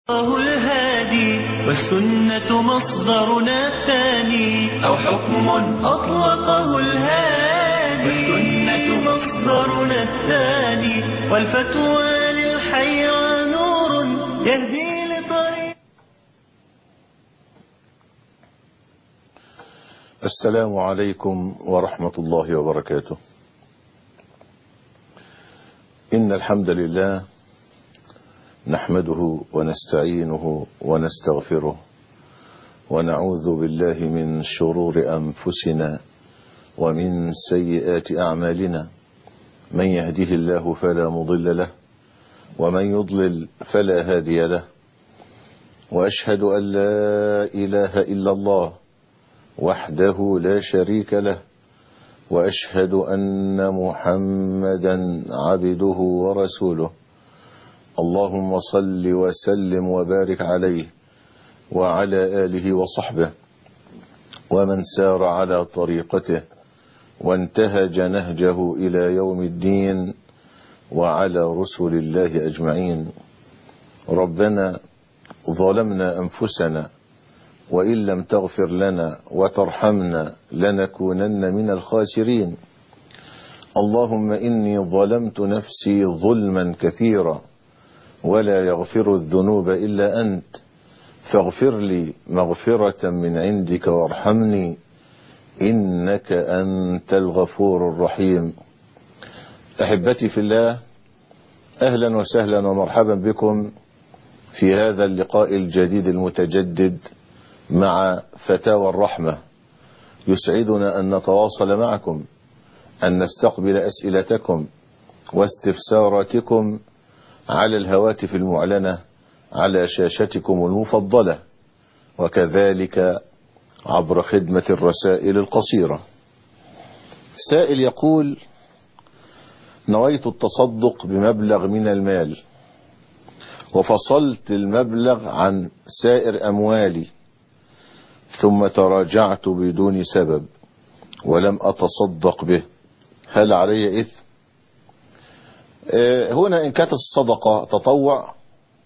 الله الهادي والسنة مصدرنا الثاني أو حكم أطلقه الهادي والسنة مصدرنا الثاني والفتوى للحيرى نور يهدي لطريق السلام عليكم ورحمة الله وبركاته إن الحمد لله نحمده ونستعينه ونستغفره ونعوذ بالله من شرور أنفسنا ومن سيئات أعمالنا من يهده الله فلا مضل له ومن يضلل فلا هادي له وأشهد أن لا إله إلا الله وحده لا شريك له وأشهد أن محمدا عبده ورسوله اللهم صل وسلم وبارك عليه وعلى آله وصحبه ومن سار على طريقته وانتهج نهجه إلى يوم الدين وعلى رسل الله أجمعين ربنا ظلمنا أنفسنا وإن لم تغفر لنا وترحمنا لنكونن من الخاسرين اللهم إني ظلمت نفسي ظلما كثيرا ولا يغفر الذنوب إلا أنت فاغفر لي مغفرة من عندك وارحمني إنك أنت الغفور الرحيم أحبتي في الله أهلا وسهلا ومرحبا بكم في هذا اللقاء الجديد المتجدد مع فتاوى الرحمة يسعدنا أن نتواصل معكم أن نستقبل أسئلتكم واستفساراتكم على الهواتف المعلنة على شاشتكم المفضلة وكذلك عبر خدمة الرسائل القصيرة سائل يقول نويت التصدق بمبلغ من المال وفصلت المبلغ عن سائر أموالي ثم تراجعت بدون سبب ولم أتصدق به هل علي إثم هنا إن كانت الصدقة تطوع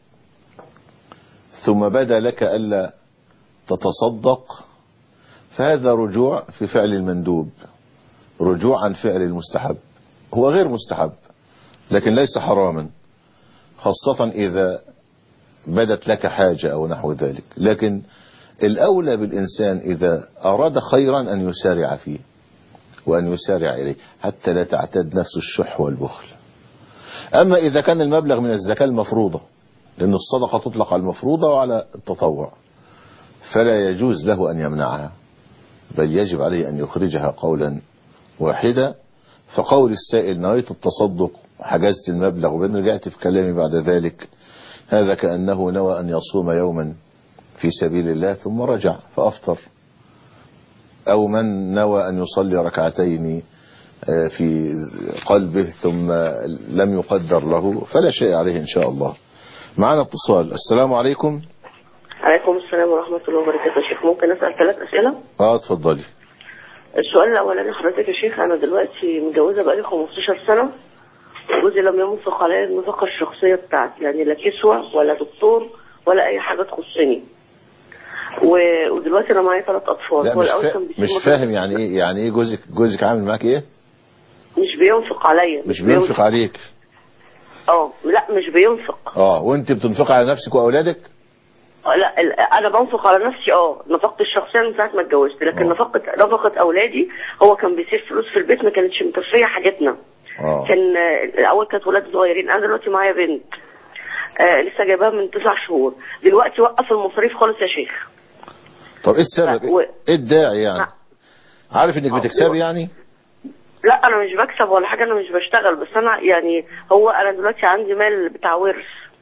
ثم بدا لك ألا تتصدق فهذا رجوع في فعل المندوب رجوع عن فعل المستحب هو غير مستحب لكن ليس حراما خاصة إذا بدت لك حاجة أو نحو ذلك لكن الأولى بالإنسان إذا أراد خيرا أن يسارع فيه وأن يسارع إليه حتى لا تعتد نفس الشح والبخل أما إذا كان المبلغ من الزكاة المفروضة لأن الصدقة تطلق على المفروضة وعلى التطوع فلا يجوز له أن يمنعها بل يجب عليه أن يخرجها قولا واحدا فقول السائل نويت التصدق حجزت المبلغ وبين رجعت في كلامي بعد ذلك هذا كأنه نوى أن يصوم يوما في سبيل الله ثم رجع فأفطر أو من نوى أن يصلي ركعتين في قلبه ثم لم يقدر له فلا شيء عليه إن شاء الله معنا اتصال السلام عليكم عليكم السلام ورحمة الله وبركاته يا شيخ ممكن أسأل ثلاث أسئلة اه اتفضلي السؤال الأولاني حضرتك يا شيخ أنا دلوقتي متجوزة بقالي 15 سنة وجوزي لم ينفق عليا النفقة الشخصية بتاعتي يعني لا كسوة ولا دكتور ولا أي حاجة تخصني و- ودلوقتي أنا معايا ثلاث أطفال لا هو مش, الأول فا... كان بيسيب مش مصروف- فاهم يعني ايه يعني ايه جوزك جوزك عامل معاك ايه مش بينفق عليا مش بينفق عليك اه لا مش بينفق اه وانت بتنفق على نفسك واولادك آه، لا ال- انا بنفق على نفسي اه نفقت الشخصيه من ساعه ما اتجوزت لكن آه. نفقه نفقه اولادي هو كان بيصرف فلوس في البيت ما كانتش مكفيه حاجتنا اه كان آه، الاول كانت ولاد صغيرين انا دلوقتي معايا بنت آه لسه جايباها من تسع شهور دلوقتي وقف المصاريف خالص يا شيخ طب ايه السبب لا، و- ايه الداعي يعني لا. عارف انك آه، بتكسبي يعني لا انا مش بكسب ولا حاجه انا مش بشتغل بس انا يعني هو انا دلوقتي عندي مال بتاع ورث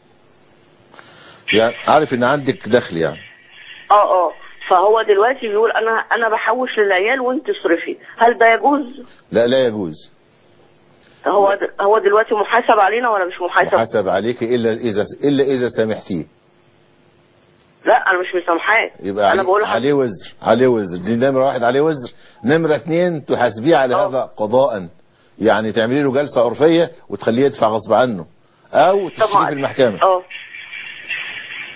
يعني عارف ان عندك دخل يعني اه اه فهو دلوقتي بيقول انا انا بحوش للعيال وانت اصرفي هل ده يجوز لا لا يجوز هو د- هو دلوقتي محاسب علينا ولا مش محاسب محاسب عليك الا اذا الا اذا سامحتيه لا انا مش مسامحاه يبقى انا عليه, بقول عليه وزر عليه وزر دي نمرة واحد عليه وزر نمرة اتنين تحاسبيه على آه. هذا قضاء يعني تعملي له جلسة عرفية وتخليه يدفع غصب عنه او تشتريه طبعا في المحكمة اه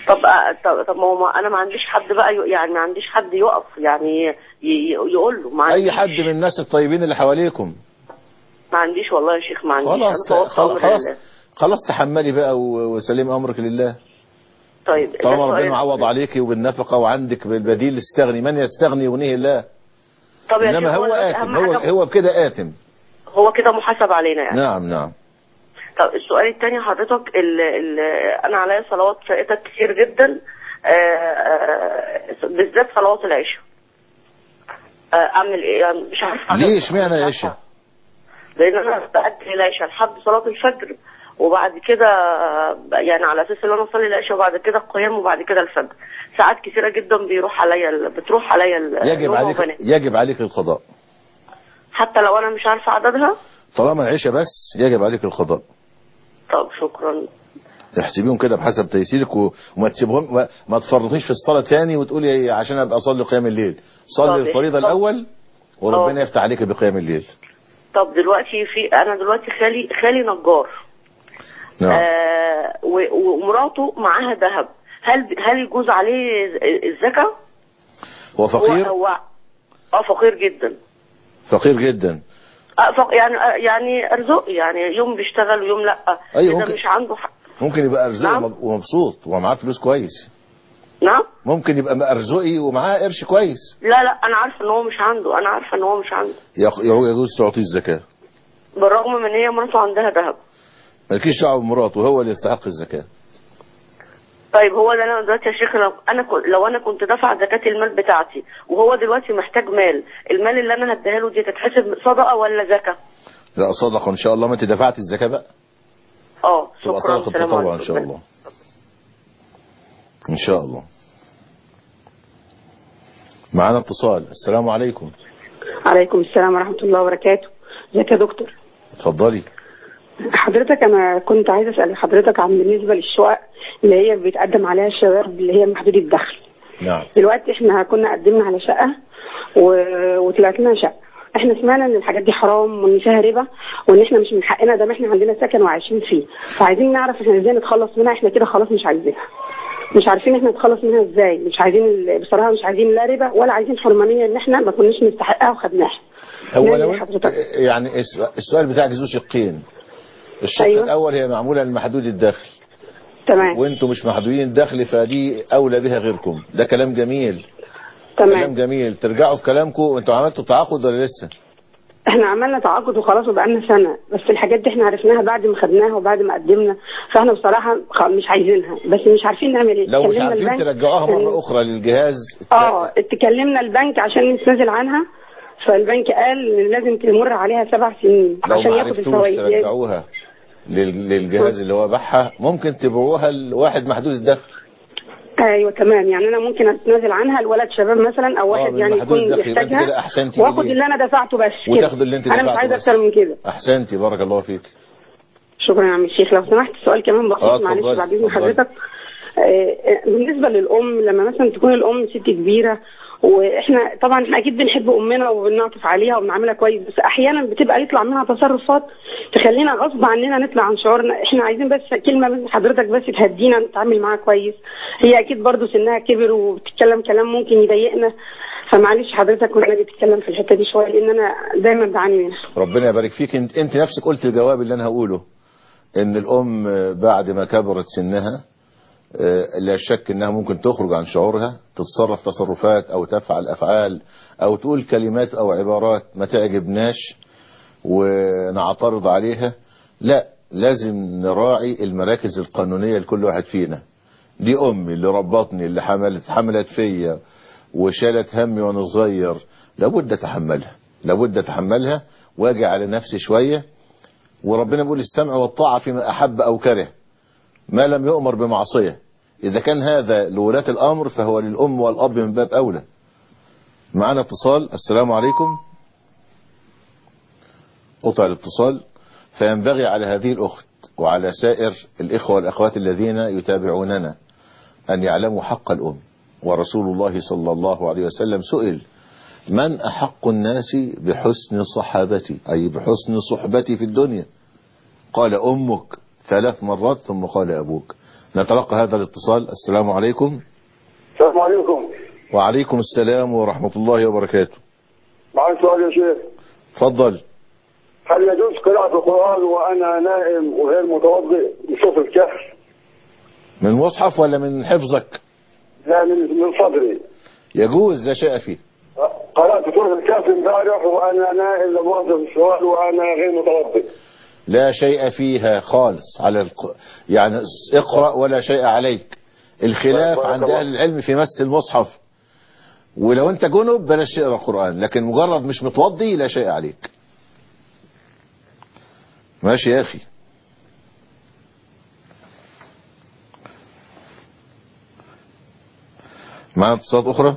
طب آه، طب, طب ما هو ما- انا ما عنديش حد بقى ي- يعني ما عنديش حد يقف يعني ي- ي- يقول له ما عنديش اي حد من الناس الطيبين اللي حواليكم ما عنديش والله يا شيخ ما عنديش خلاص انا فوضت خلاص امر خلاص, لله خلاص تحملي بقى و- وسلم امرك لله طيب ده طالما سؤال. ربنا معوض عليك وبالنفقه وعندك بالبديل استغني من يستغني يغنيه الله طب يا انما شيخ هو دلوقتي اثم أهم هو حاجة- هو بكده اثم هو كده محاسب علينا يعني نعم نعم طب السؤال الثاني حضرتك ال ال انا عليا صلوات فائتة كتير جدا آه، آه، بالذات صلوات العشاء آه، اعمل ايه يعني مش عارفه ليه مش اشمعنى عارفة. العشاء لان انا بأجل العشاء لحد صلاه الفجر وبعد كده يعني على اساس ان انا اصلي العشاء وبعد كده القيام وبعد كده الفجر ساعات كثيره جدا بيروح عليا ال- بتروح عليا ال- يجب النوم عليك وبنام. يجب عليك القضاء حتى لو انا مش عارفه عددها طالما العشاء بس يجب عليك القضاء طب شكرا احسبيهم كده بحسب تيسيرك و- وما تسيبهم ما, ما تفرطيش في الصلاه تاني وتقولي عشان ابقى اصلي قيام الليل صلي طب- الفريضه طب- الاول وربنا طب. يفتح عليك بقيام الليل طب دلوقتي في انا دلوقتي خالي خالي نجار نعم آه و- ومراته معاها ذهب هل هل يجوز عليه الزكاه؟ هو فقير هو هو- اه فقير جدا فقير جدا آه فق يعني آه يعني ارزق يعني يوم بيشتغل ويوم لا أيوة، إذا ممكن. مش عنده حق. ممكن يبقى ارزقي نعم. ومب- ومبسوط ومعاه فلوس كويس نعم ممكن يبقى ارزقي ومعاه قرش كويس لا لا انا عارفه ان هو مش عنده انا عارفه ان هو مش عنده يخ- يجوز تعطيه الزكاه بالرغم من ان هي مراته عندها ذهب مالكيش دعوه بمراته هو اللي يستحق الزكاه طيب هو ده انا دلوقتي يا شيخ لو انا كنت لو انا كنت دافع زكاه المال بتاعتي وهو دلوقتي محتاج مال المال اللي انا هديها له دي تتحسب صدقه ولا زكاه؟ لا صدقه ان شاء الله ما انت دفعت الزكاه بقى اه تبقى شكرا صدقه سلام تطوع ان عليكم. شاء الله ان شاء الله معانا اتصال السلام عليكم عليكم السلام ورحمة الله وبركاته ازيك يا دكتور اتفضلي حضرتك أنا كنت عايزة أسأل حضرتك عن بالنسبة للشقق اللي هي بيتقدم عليها الشباب اللي هي محدود الدخل نعم دلوقتي احنا كنا قدمنا على شقة و... وطلعت لنا شقة احنا سمعنا ان الحاجات دي حرام وان فيها ربا وان احنا مش من حقنا ده احنا عندنا سكن وعايشين فيه فعايزين نعرف احنا ازاي نتخلص منها احنا كده خلاص مش عايزينها مش عارفين احنا نتخلص منها ازاي مش عايزين ال- بصراحة مش عايزين لا ربا ولا عايزين حرمانية ان احنا ما كناش نستحقها وخدناها هو نعمل لو إيه حضرتك؟ يعني الس- السؤال بتاعك ذو شقين الشق أيوة. الاول هي معموله لمحدود الدخل تمام وانتم مش محدودين الدخل فدي اولى بها غيركم ده كلام جميل كلام تمام جميل ترجعوا في كلامكم انتوا عملتوا تعاقد ولا لسه احنا عملنا تعاقد وخلاص وبقالنا سنه بس الحاجات دي احنا عرفناها بعد ما خدناها وبعد ما قدمنا فاحنا بصراحه خ- مش عايزينها بس مش عارفين نعمل ايه لو مش كلمنا عارفين البنك ترجعوها إن- مره اخرى للجهاز اه تكلمنا البنك عشان نتنازل عنها فالبنك قال ان لازم تمر عليها سبع سنين لو عشان ما ياخد عرفتوش الفوائد ترجعوها لل- للجهاز اللي هو باعها ممكن تبيعوها لواحد محدود الدخل ايوه تمام يعني انا ممكن اتنازل عنها لولد شباب مثلا او واحد من يعني محدود يكون الدخل، يبقى أنت كده يحتاجها أحسنتي واخد إليه. اللي انا دفعته بس كده. وتاخدوا اللي انت انا مش دفعته عايزه بس. اكتر من كده احسنتي بارك الله فيك شكرا يا عم الشيخ لو سمحت سؤال كمان آه، بسيط اتفضلي، معلش بعد اذن اتفضلي. حضرتك آه، آه، بالنسبه للام لما مثلا تكون الام ست كبيره واحنا طبعا احنا اكيد بنحب امنا وبنعطف عليها وبنعملها كويس بس احيانا بتبقى يطلع منها تصرفات تخلينا غصب عننا نطلع عن شعورنا احنا عايزين بس كلمه من حضرتك بس تهدينا نتعامل معاها كويس هي اكيد برضو سنها كبر وبتتكلم كلام ممكن يضايقنا فمعلش حضرتك والنبي تتكلم في الحته دي شويه لان انا دايما بعاني منها ربنا يبارك فيك انت, انت نفسك قلت الجواب اللي انا هقوله ان الام بعد ما كبرت سنها آه، لا شك انها ممكن تخرج عن شعورها تتصرف تصرفات او تفعل افعال او تقول كلمات او عبارات ما تعجبناش ونعترض عليها لا لازم نراعي المراكز القانونية لكل واحد فينا دي امي اللي ربطني اللي حملت حملت فيا وشالت همي وانا صغير لابد اتحملها لابد اتحملها واجي على نفسي شوية وربنا بيقول السمع والطاعة فيما احب او كره ما لم يؤمر بمعصية إذا كان هذا لولاة الأمر فهو للأم والأب من باب أولى معنا اتصال السلام عليكم قطع الاتصال فينبغي على هذه الأخت وعلى سائر الإخوة والأخوات الذين يتابعوننا أن يعلموا حق الأم ورسول الله صلى الله عليه وسلم سئل من أحق الناس بحسن صحابتي أي بحسن صحبتي في الدنيا قال أمك ثلاث مرات ثم قال أبوك نتلقى هذا الاتصال السلام عليكم السلام عليكم وعليكم السلام ورحمة الله وبركاته معي سؤال يا شيخ تفضل هل يجوز قراءة القرآن وأنا نائم وغير متوضئ بصوت الكهف؟ من المصحف ولا من حفظك لا من من صدري يجوز لا شيء فيه قرأت سورة الكهف امبارح وأنا نائم لم أحضر السؤال وأنا غير متوضئ لا شيء فيها خالص على الق... يعني اقرأ ولا شيء عليك الخلاف بارك عند الله. أهل العلم في مس المصحف ولو انت جنب بلاش تقرا القرآن لكن مجرد مش متوضي لا شيء عليك ماشي يا أخي معنا اتصالات أخرى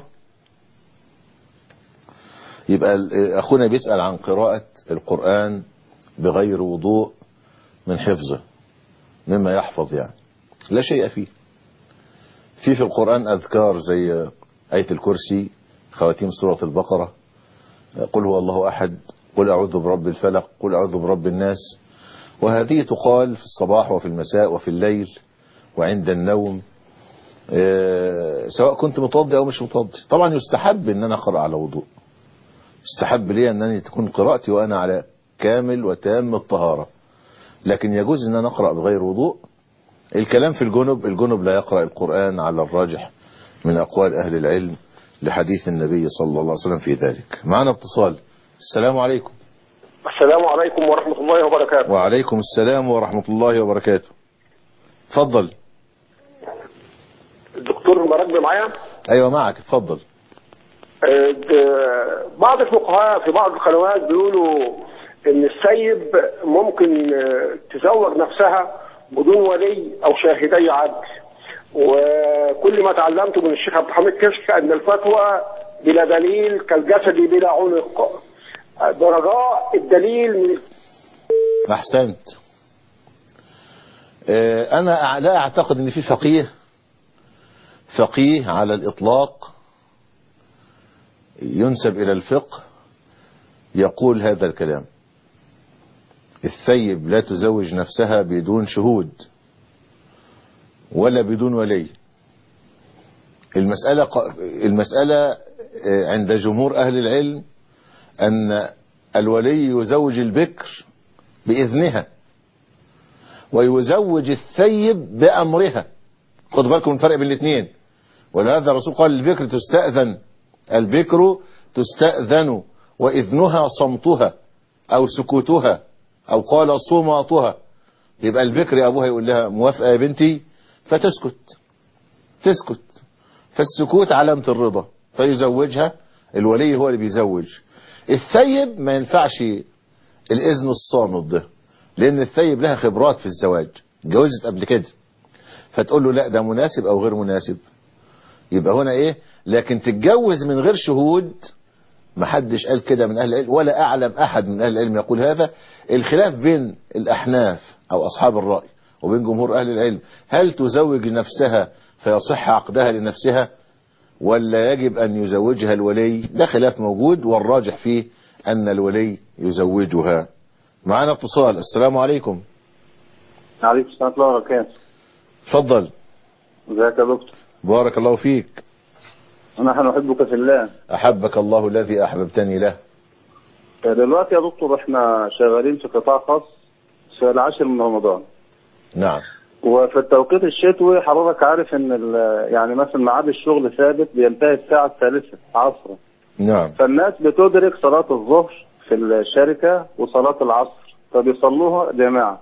يبقى ال- أخونا بيسأل عن قراءة القرآن بغير وضوء من حفظه مما يحفظ يعني لا شيء فيه في في القرآن أذكار زي آية الكرسي خواتيم سورة البقرة قل هو الله أحد قل أعوذ برب الفلق قل أعوذ برب الناس وهذه تقال في الصباح وفي المساء وفي الليل وعند النوم آه، سواء كنت متوضي أو مش متوضي طبعا يستحب أن أنا أقرأ على وضوء يستحب لي أنني تكون قراءتي وأنا على كامل وتام الطهارة لكن يجوز أن أنا أقرأ بغير وضوء الكلام في الجنب الجنب لا يقرأ القرآن على الراجح من أقوال أهل العلم لحديث النبي صلى الله عليه وسلم في ذلك معنا اتصال السلام عليكم السلام عليكم ورحمة الله وبركاته وعليكم السلام ورحمة الله وبركاته تفضل الدكتور مراكبي معايا أيوة معك تفضل آه، د- بعض الفقهاء في بعض القنوات بيقولوا ان السيب ممكن آه، تزوج نفسها بدون ولي او شاهدي عدل وكل ما تعلمته من الشيخ عبد الحميد كشك ان الفتوى بلا دليل كالجسد بلا عنق آه، برجاء الدليل من أحسنت آه، أنا لا أعتقد أن في فقيه فقيه على الإطلاق ينسب إلى الفقه يقول هذا الكلام الثيب لا تزوج نفسها بدون شهود ولا بدون ولي المسألة ق- المسألة آه، عند جمهور أهل العلم أن الولي يزوج البكر بإذنها ويزوج الثيب بأمرها خد بالكم من الفرق بين الاثنين ولهذا الرسول قال البكر تستأذن البكر تستأذن وإذنها صمتها أو سكوتها أو قال صماتها يبقى البكر أبوها يقول لها موافقة يا بنتي فتسكت تسكت فالسكوت علامة الرضا فيزوجها الولي هو اللي بيزوج الثيب ما ينفعش الإذن الصامت ده لأن الثيب لها خبرات في الزواج اتجوزت قبل كده فتقول له لا ده مناسب أو غير مناسب يبقى هنا إيه لكن تتجوز من غير شهود محدش قال كده من أهل العلم ولا أعلم أحد من أهل العلم يقول هذا الخلاف بين الأحناف أو أصحاب الرأي وبين جمهور أهل العلم هل تزوج نفسها فيصح عقدها لنفسها ولا يجب أن يزوجها الولي ده خلاف موجود والراجح فيه أن الولي يزوجها معنا اتصال السلام عليكم عليكم السلام ورحمة الله وبركاته تفضل ازيك يا دكتور بارك الله فيك نحن نحبك في الله أحبك الله الذي أحببتني له دلوقتي يا دكتور احنا شغالين في قطاع خاص في العاشر من رمضان نعم وفي التوقيت الشتوي حضرتك عارف ان ال- يعني مثلا ميعاد الشغل ثابت بينتهي الساعة الثالثة عصرا نعم فالناس بتدرك صلاة الظهر في الشركة وصلاة العصر فبيصلوها جماعة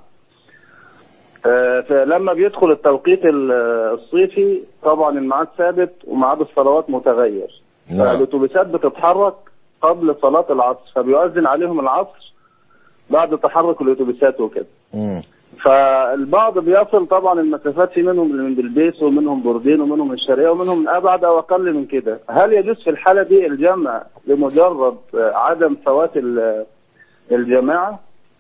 آه، فلما بيدخل التوقيت ال- الصيفي طبعا الميعاد ثابت وميعاد الصلوات متغير نعم فالاتوبيسات بتتحرك قبل صلاة العصر فبيؤذن عليهم العصر بعد تحرك الاتوبيسات وكده مم. فالبعض بيصل طبعا المسافات في منهم من بلبيس ومنهم بوردين ومنهم من الشرقية ومنهم من أبعد أو أقل من كده هل يجوز في الحالة دي الجمع لمجرد آه، عدم فوات ال- الجماعة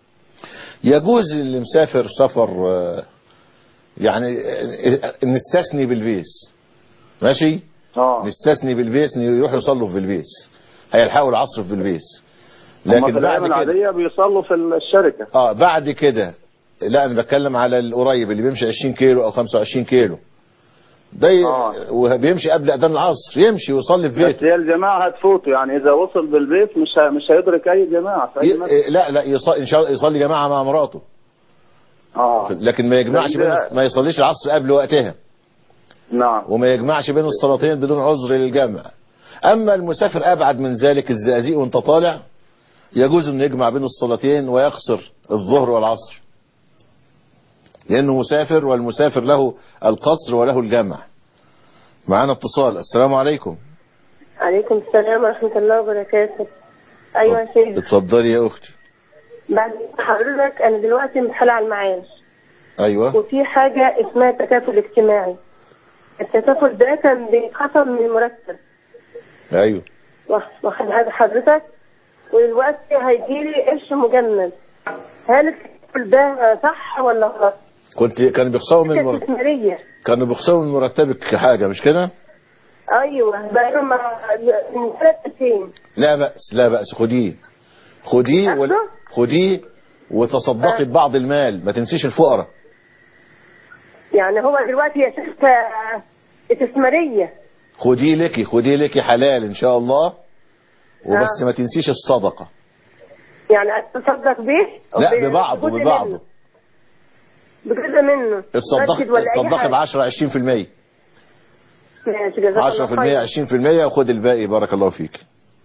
يجوز اللي مسافر سفر آه، يعني آه، نستثني بالبيس ماشي اه نستثني بالبيس إن يروحوا يصلوا في البيس هيلحقوا العصر في البيس هما في لكن الأيام بعد كده العادية بيصلوا في الشركة اه بعد كده لا انا بتكلم على القريب اللي بيمشي 20 كيلو او 25 كيلو ده ي- آه. وبيمشي قبل اذان العصر يمشي ويصلي في بس بيته هي الجماعة هتفوته يعني إذا وصل بالبيت مش ه- مش هيدرك أي جماعة في أي مسجد. ي... لا لا يصلي ان شاء الله يصلي جماعه مع مراته آه لكن ما يجمعش بين ده- ما يصليش العصر قبل وقتها نعم وما يجمعش بين الصلاتين بدون عذر للجمع اما المسافر ابعد من ذلك الزقازيق وانت طالع يجوز انه يجمع بين الصلاتين ويقصر الظهر والعصر لانه مسافر والمسافر له القصر وله الجمع معانا اتصال السلام عليكم عليكم السلام ورحمة الله وبركاته أيوة يا شيخ اتفضلي يا اختي بعد حضرتك أنا دلوقتي مدخلة على المعاش ايوه وفي حاجة اسمها تكافل اجتماعي التكافل ده كان بيتخصم من المرتب ايوه واخ- واخد هذا حضرتك ودلوقتي هيجيلي قرش مجمد هل التكافل ده صح ولا غلط؟ كنت كانوا بيخصموا من مر... استثمارية كانوا بيخصموا من مرتبك حاجه مش كده أيوة بقى مع من ثلاث سنين لا بأس لا بأس خديه خديه وال... أخده؟ خديه وتصدقي ببعض المال ما تنسيش الفقراء يعني هو دلوقتي يا شيخ آه، استثمارية خديه لك خديه لك حلال ان شاء الله وبس آه. ما تنسيش الصدقة يعني أتصدق بيه لا وب- ببعضه بجزء ببعضه منه. بجزء منه الصدقي مسجد ولا أي الصدقي حاجة. ب 10 20% ماشي جزاك الله 10% خير 20% وخد الباقي بارك الله فيك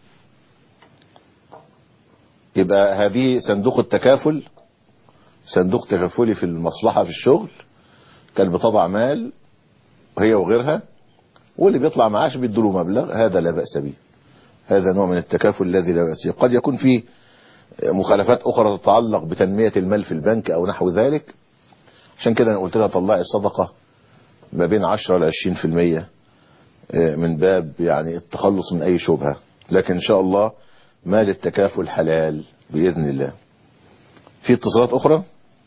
يبقى هذه صندوق التكافل صندوق تكافلي في المصلحة في الشغل كان بتضع مال وهي وغيرها واللي بيطلع معاش بيدوله مبلغ هذا لا بأس به هذا نوع من التكافل الذي لا بأس به قد يكون فيه مخالفات أخرى تتعلق بتنمية المال في البنك أو نحو ذلك عشان كده أنا قلت لها طلعي الصدقة ما بين 10 ل 20% من باب يعني التخلص من أي شبهة لكن إن شاء الله مال التكافل حلال بإذن الله في اتصالات أخرى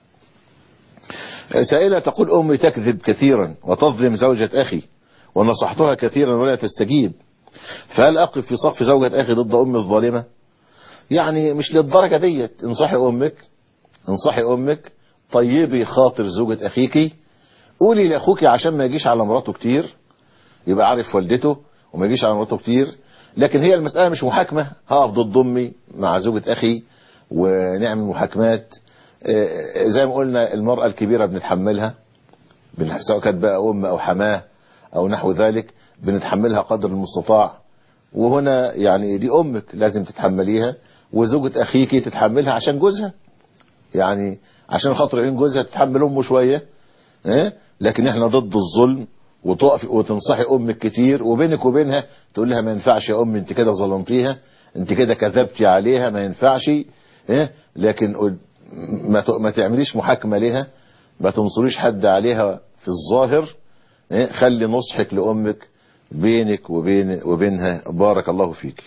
سائلة تقول أمي تكذب كثيرا وتظلم زوجة أخي ونصحتها كثيرا ولا تستجيب فهل أقف في صف زوجة أخي ضد أمي الظالمة يعني مش للدرجة ديت انصحي أمك انصحي أمك طيبي خاطر زوجة أخيكي قولي لأخوك عشان ما يجيش على مراته كتير يبقى عارف والدته وما يجيش على مراته كتير لكن هي المسألة مش محاكمة هقف ضد أمي مع زوجة أخي ونعمل محاكمات آه، زي ما قلنا المرأة الكبيرة بنتحملها بن- سواء كانت بقى أم أو حماه أو نحو ذلك بنتحملها قدر المستطاع وهنا يعني دي أمك لازم تتحمليها وزوجة أخيك تتحملها عشان جوزها يعني عشان خاطر عين جوزها تتحمل أمه شوية إيه؟ لكن احنا ضد الظلم وتقف وتنصحي امك كتير وبينك وبينها تقول لها ما ينفعش يا ام انت كده ظلمتيها انت كده كذبتي عليها ما ينفعش ايه لكن قل- ما ت- ما تعمليش محاكمه ليها ما تنصريش حد عليها في الظاهر ايه خلي نصحك لامك بينك وبين وبينها بارك الله فيك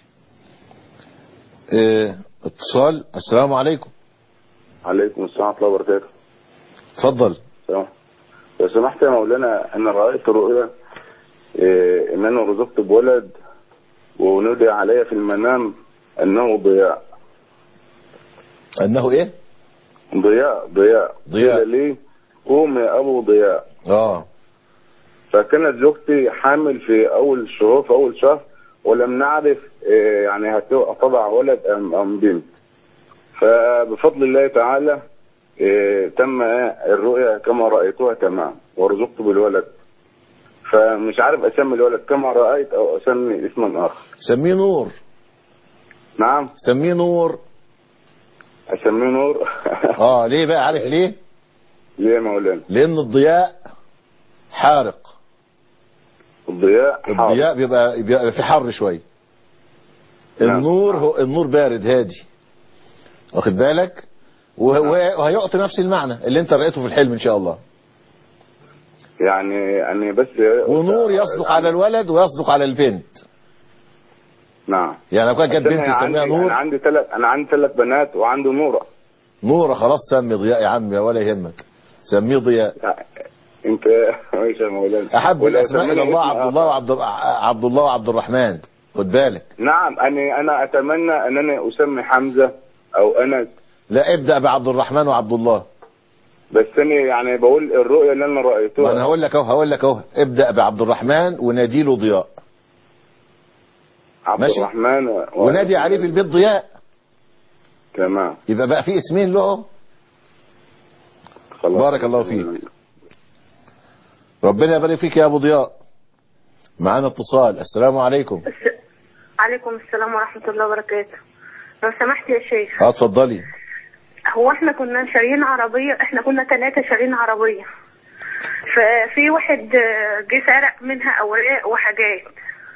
ايه اتصال السلام عليكم عليكم السلام ورحمة الله وبركاته اتفضل سلام. لو سمحت يا مولانا أنا رأيت رؤيا إيه، إن أنا رزقت بولد ونودي علي في المنام أنه ضياء انه ايه ضياء ضياء ضياء. قيل لي قوم يا أبو ضياء اه فكانت زوجتي حامل في أول شهور في أول شهر ولم نعرف إيه، يعني هتضع ولد أم أم بنت فبفضل الله تعالى إيه، تم إيه، الرؤيا كما رأيتها تمام ورزقت بالولد فمش عارف أسمي الولد كما رأيت أو أسمي اسما آخر سميه نور نعم سميه نور أسميه نور اه ليه بقى عارف ليه ليه يا مولانا لان الضياء حارق الضياء حاضر. الضياء بيبقى, بيبقى في حر شويه نعم. النور هو النور بارد هادي واخد بالك وه- وه- وهيعطي نفس المعنى اللي انت رأيته في الحلم ان شاء الله يعني يعني بس ونور يصدق على الولد ويصدق على البنت نعم يعني لو كانت جت بنت أنا تسميها عندي- نور أنا عندي ثلاث أنا عندي ثلاث بنات وعنده نورة نورة خلاص سمي ضياء يا عم ولا يهمك سميه ضياء انت ايش يا مولانا احب ولو الاسماء الى سميني الله اسم عبد الله آخر. وعبد الر- عبد الله وعبد الرحمن خد بالك نعم انا انا اتمنى انني اسمي حمزه او انس لا ابدأ بعبد الرحمن وعبد الله بس انا يعني بقول الرؤيه اللي انا ما انا رايتها هقول لك اهو هقول لك اهو ابدا بعبد الرحمن ونادي له ضياء عبد ماشي. الرحمن و- ونادي عليه في البيت ضياء تمام يبقى بقى في اسمين له خلاص بارك الله فيك. ربنا يبارك فيك يا ابو ضياء معانا اتصال السلام عليكم عليكم السلام ورحمة الله وبركاته لو سمحت يا شيخ اه اتفضلي هو احنا كنا شاريين عربية احنا كنا ثلاثة شاريين عربية ففي واحد آه، جه سرق منها اوراق وحاجات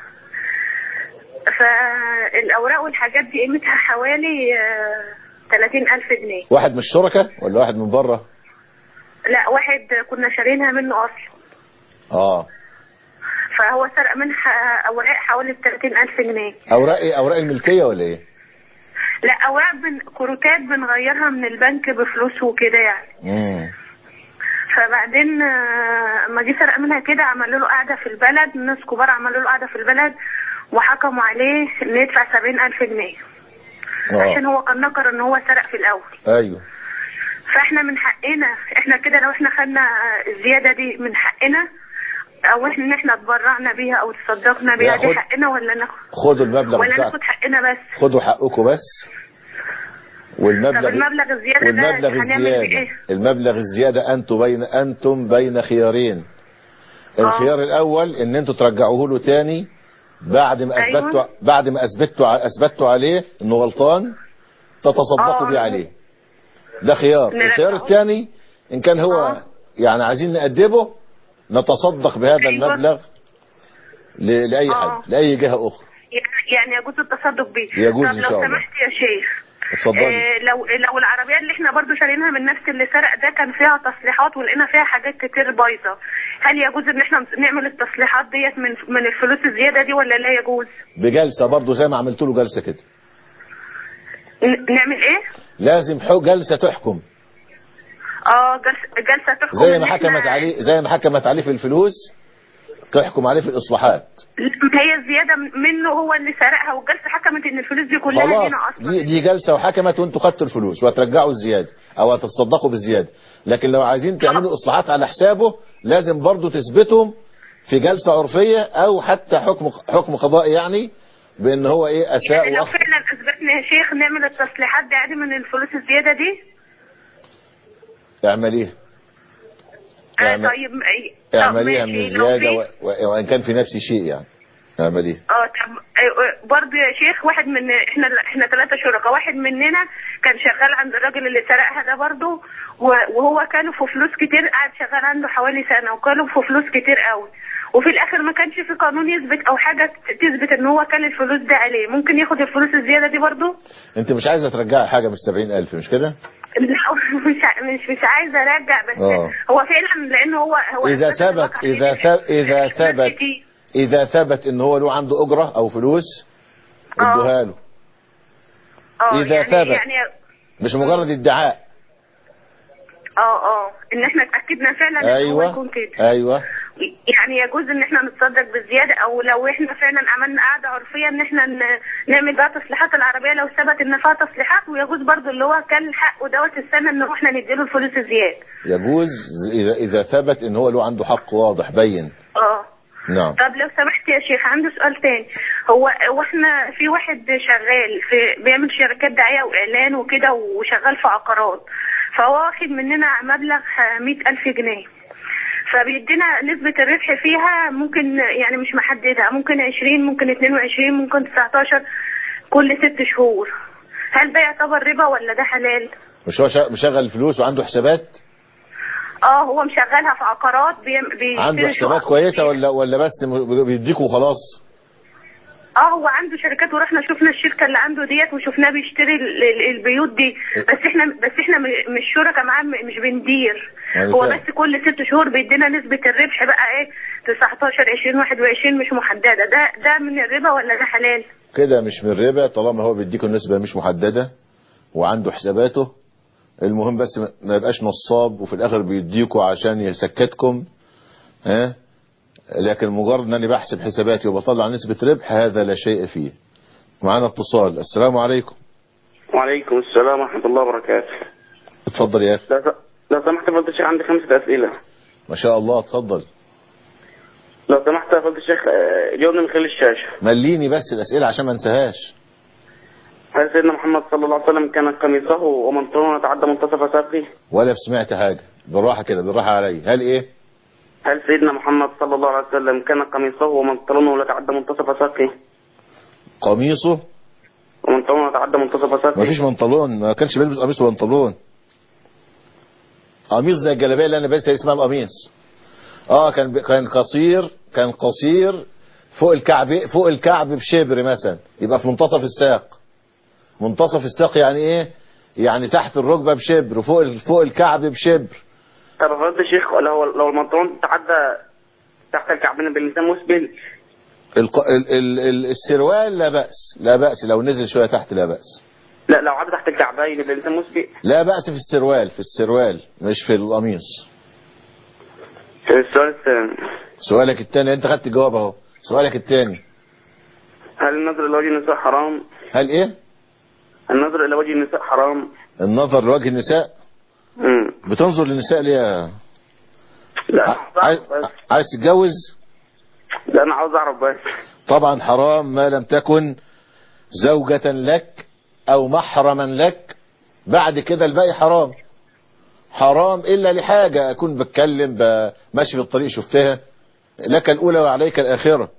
فالاوراق والحاجات دي قيمتها حوالي ثلاثين الف جنيه واحد من الشركاء ولا واحد من بره لا واحد كنا شارينها منه اصلا اه فهو سرق منها اوراق حوالي ثلاثين الف جنيه اوراق ايه اوراق الملكيه ولا ايه لا اوراق بن... كروتات بنغيرها من البنك بفلوس وكده يعني امم فبعدين آه، ما جه سرق منها كده عملوا له قاعده في البلد ناس كبار عملوا له قاعده في البلد وحكموا عليه انه يدفع سبعين الف جنيه عشان اه هو كان نكر ان هو سرق في الاول ايوه فاحنا من حقنا احنا كده لو احنا خدنا آه، الزياده دي من حقنا او احنا ان احنا اتبرعنا بيها او تصدقنا بيها دي ناخد- حقنا ولا ناخد خدوا المبلغ ولا بتاعكم ناخد حقنا بس خدوا حقكم بس طب والمبلغ المبلغ الزياده ده والمبلغ هنعمل بيه الزيادة ايه؟ المبلغ الزيادة أنتم بين أنتم بين خيارين الخيار الأول إن أنتوا ترجعوه له تاني بعد ما أيوة. أثبتوا بعد ما أثبتوا أثبتوا عليه إنه غلطان تتصدقوا آه. بيه عليه ده خيار نرجعه. الخيار الثاني إن كان هو يعني عايزين نأدبه نتصدق بهذا أيوة. المبلغ ل- لأي آه. حد لأي جهة أخرى يعني يعني يجوز التصدق بيه يجوز طب إن لو شاء الله. سمحت يا شيخ اتفضلي آه لو لو العربيه اللي احنا برضو شارينها من نفس اللي سرق ده كان فيها تصليحات ولقينا فيها حاجات كتير بايظه هل يجوز ان احنا نعمل التصليحات ديت من من الفلوس الزياده دي ولا لا يجوز بجلسة برضو زي ما عملت له جلسة كده ن- نعمل ايه لازم حو- جلسة تحكم اه جلسه جلسه تحكم زي إن ما إحنا- حكمت عليه زي ما حكمت عليه في الفلوس تحكم عليه في الاصلاحات هي الزياده منه هو اللي سرقها والجلسه حكمت ان الفلوس دي كلها خلاص لينا اصلا دي, دي جلسه وحكمت وانتوا خدتوا الفلوس وهترجعوا الزياده او هتتصدقوا بالزياده لكن لو عايزين تعملوا اصلاحات على حسابه لازم برضو تثبتهم في جلسه عرفيه او حتى حكم حكم قضائي يعني بان هو ايه اساء يعني لو واخطا فعلا اثبتنا يا شيخ نعمل التصليحات دي عادي من الفلوس الزياده دي اعمليها آه اعمل- طيب أي- طب اعمليها من ماشي، لو الزياده في- و- و- وان كان في نفس شيء يعني اعمليها اه طب آه، برضه يا شيخ واحد من احنا احنا ثلاثة شركاء واحد مننا كان شغال عند الراجل اللي سرقها ده برضه و- وهو كانوا في فلوس كتير قعد شغال عنده حوالي سنة وكانوا في فلوس كتير قوي وفي الاخر ما كانش في قانون يثبت او حاجة تثبت ان هو كان الفلوس دي عليه ممكن ياخد الفلوس الزيادة دي برضه انت مش عايزه ترجعي حاجه من السبعين الف مش كده لا مش ع- مش مش عايزة ارجع بس آه. هو فعلا لان هو هو اذا أثبت ثبت الواقع اذا فيه ثبت اذا فلوس ثبت كتير. اذا ثبت ان هو له عنده اجره او فلوس آه. ادوها له اه إذا يعني ثبت. يعني مش مجرد ادعاء اه اه ان احنا اتاكدنا فعلا ان هو ايوه يكون كده ايوه يعني يجوز ان احنا نتصدق بالزياده او لو احنا فعلا عملنا قاعده عرفيه ان احنا ن- نعمل بقى تصليحات العربيه لو ثبت ان فيها تصليحات ويجوز برضو اللي هو كان حقه دوت السنه ان احنا نديله الفلوس الزياده يجوز اذا اذا ثبت ان هو له عنده حق واضح بين اه نعم طب لو سمحت يا شيخ عندي سؤال تاني هو هو احنا في واحد شغال في بيعمل شركات دعايه واعلان وكده وشغال في عقارات فهو واخد مننا مبلغ مئة ألف جنيه فبيدينا نسبة الربح فيها ممكن يعني مش محددة ممكن 20 ممكن 22 ممكن 19 كل ست شهور هل ده يعتبر ربا ولا ده حلال؟ مش هو شا- مشغل الفلوس وعنده حسابات اه هو مشغلها في عقارات بيم- بيشتري عنده حسابات شقق كويسه ولا ولا بس م- بيديكوا وخلاص اه هو عنده شركات ورحنا شفنا الشركه اللي عنده ديت وشفناه بيشتري ال- ال- البيوت دي بس احنا بس احنا م- مش شركاء معاه م- مش بندير أنا هو فاهم. بس كل ست شهور بيدينا نسبه الربح بقى ايه 19 20 21 مش محدده ده ده من الربا ولا ده حلال؟ كده مش من الربا طالما هو بيديكوا نسبه مش محدده وعنده حساباته المهم بس ما- ما يبقاش نصاب وفي الاخر بيديكوا عشان يسكتكم ها لكن مجرد ان انا بحسب حساباتي وبطلع نسبه ربح هذا لا شيء فيه معانا اتصال السلام عليكم وعليكم السلام ورحمة الله وبركاته اتفضل يا اخي لو, لو سمحت يا فضيلة الشيخ عندي خمسة أسئلة ما شاء الله اتفضل لو سمحت يا فضيلة الشيخ آه، جاوبني من خلال الشاشة مليني بس الاسئله عشان ما انساهاش هل سيدنا محمد صلى الله عليه وسلم كان قميصه ومنطقه يتعدى منتصف ساقه؟ ولا سمعت حاجه بالراحه كده بالراحه علي هل ايه هل سيدنا محمد صلى الله عليه وسلم كان قميصه ومنطلونه لا يتعدى منتصف ساقه؟ قميصه ومنطلونه يتعدى منتصف ساقه؟ ما فيش بنطلون ما كانش بيلبس قميص وبنطلون قميص زي الجلابيه اللي انا لابسها اسمها القميص اه كان ب... كان قصير كان قصير فوق الكعب فوق الكعب بشبر مثلا يبقى في منتصف الساق منتصف الساق يعني ايه يعني تحت الركبه بشبر وفوق ال- فوق الكعب بشبر طب يا فضيلة الشيخ لو لو المنطلون تعدى تحت الكعبين بالإنسان مسبل الق... ال... ال... ال... السروال لا بأس لا بأس لو نزل شويه تحت لا بأس لا لو عدى تحت الكعبين يبقى الإنسان مسبل لا بأس في السروال في السروال مش في القميص السؤال الثاني سؤالك التاني انت خدت الجواب اهو سؤالك التاني هل النظر إلى وجه النساء حرام؟ هل ايه النظر إلى وجه النساء حرام؟ النظر لوجه النساء مم. بتنظر للنساء ليه يا- لا عايز, عايز تتجوز لا أنا عاوز أعرف بس طبعا حرام ما لم تكن زوجة لك او محرما لك بعد كده الباقي حرام حرام الا لحاجة اكون بتكلم ب- ماشي في الطريق شفتها لك الاولى وعليك الاخرة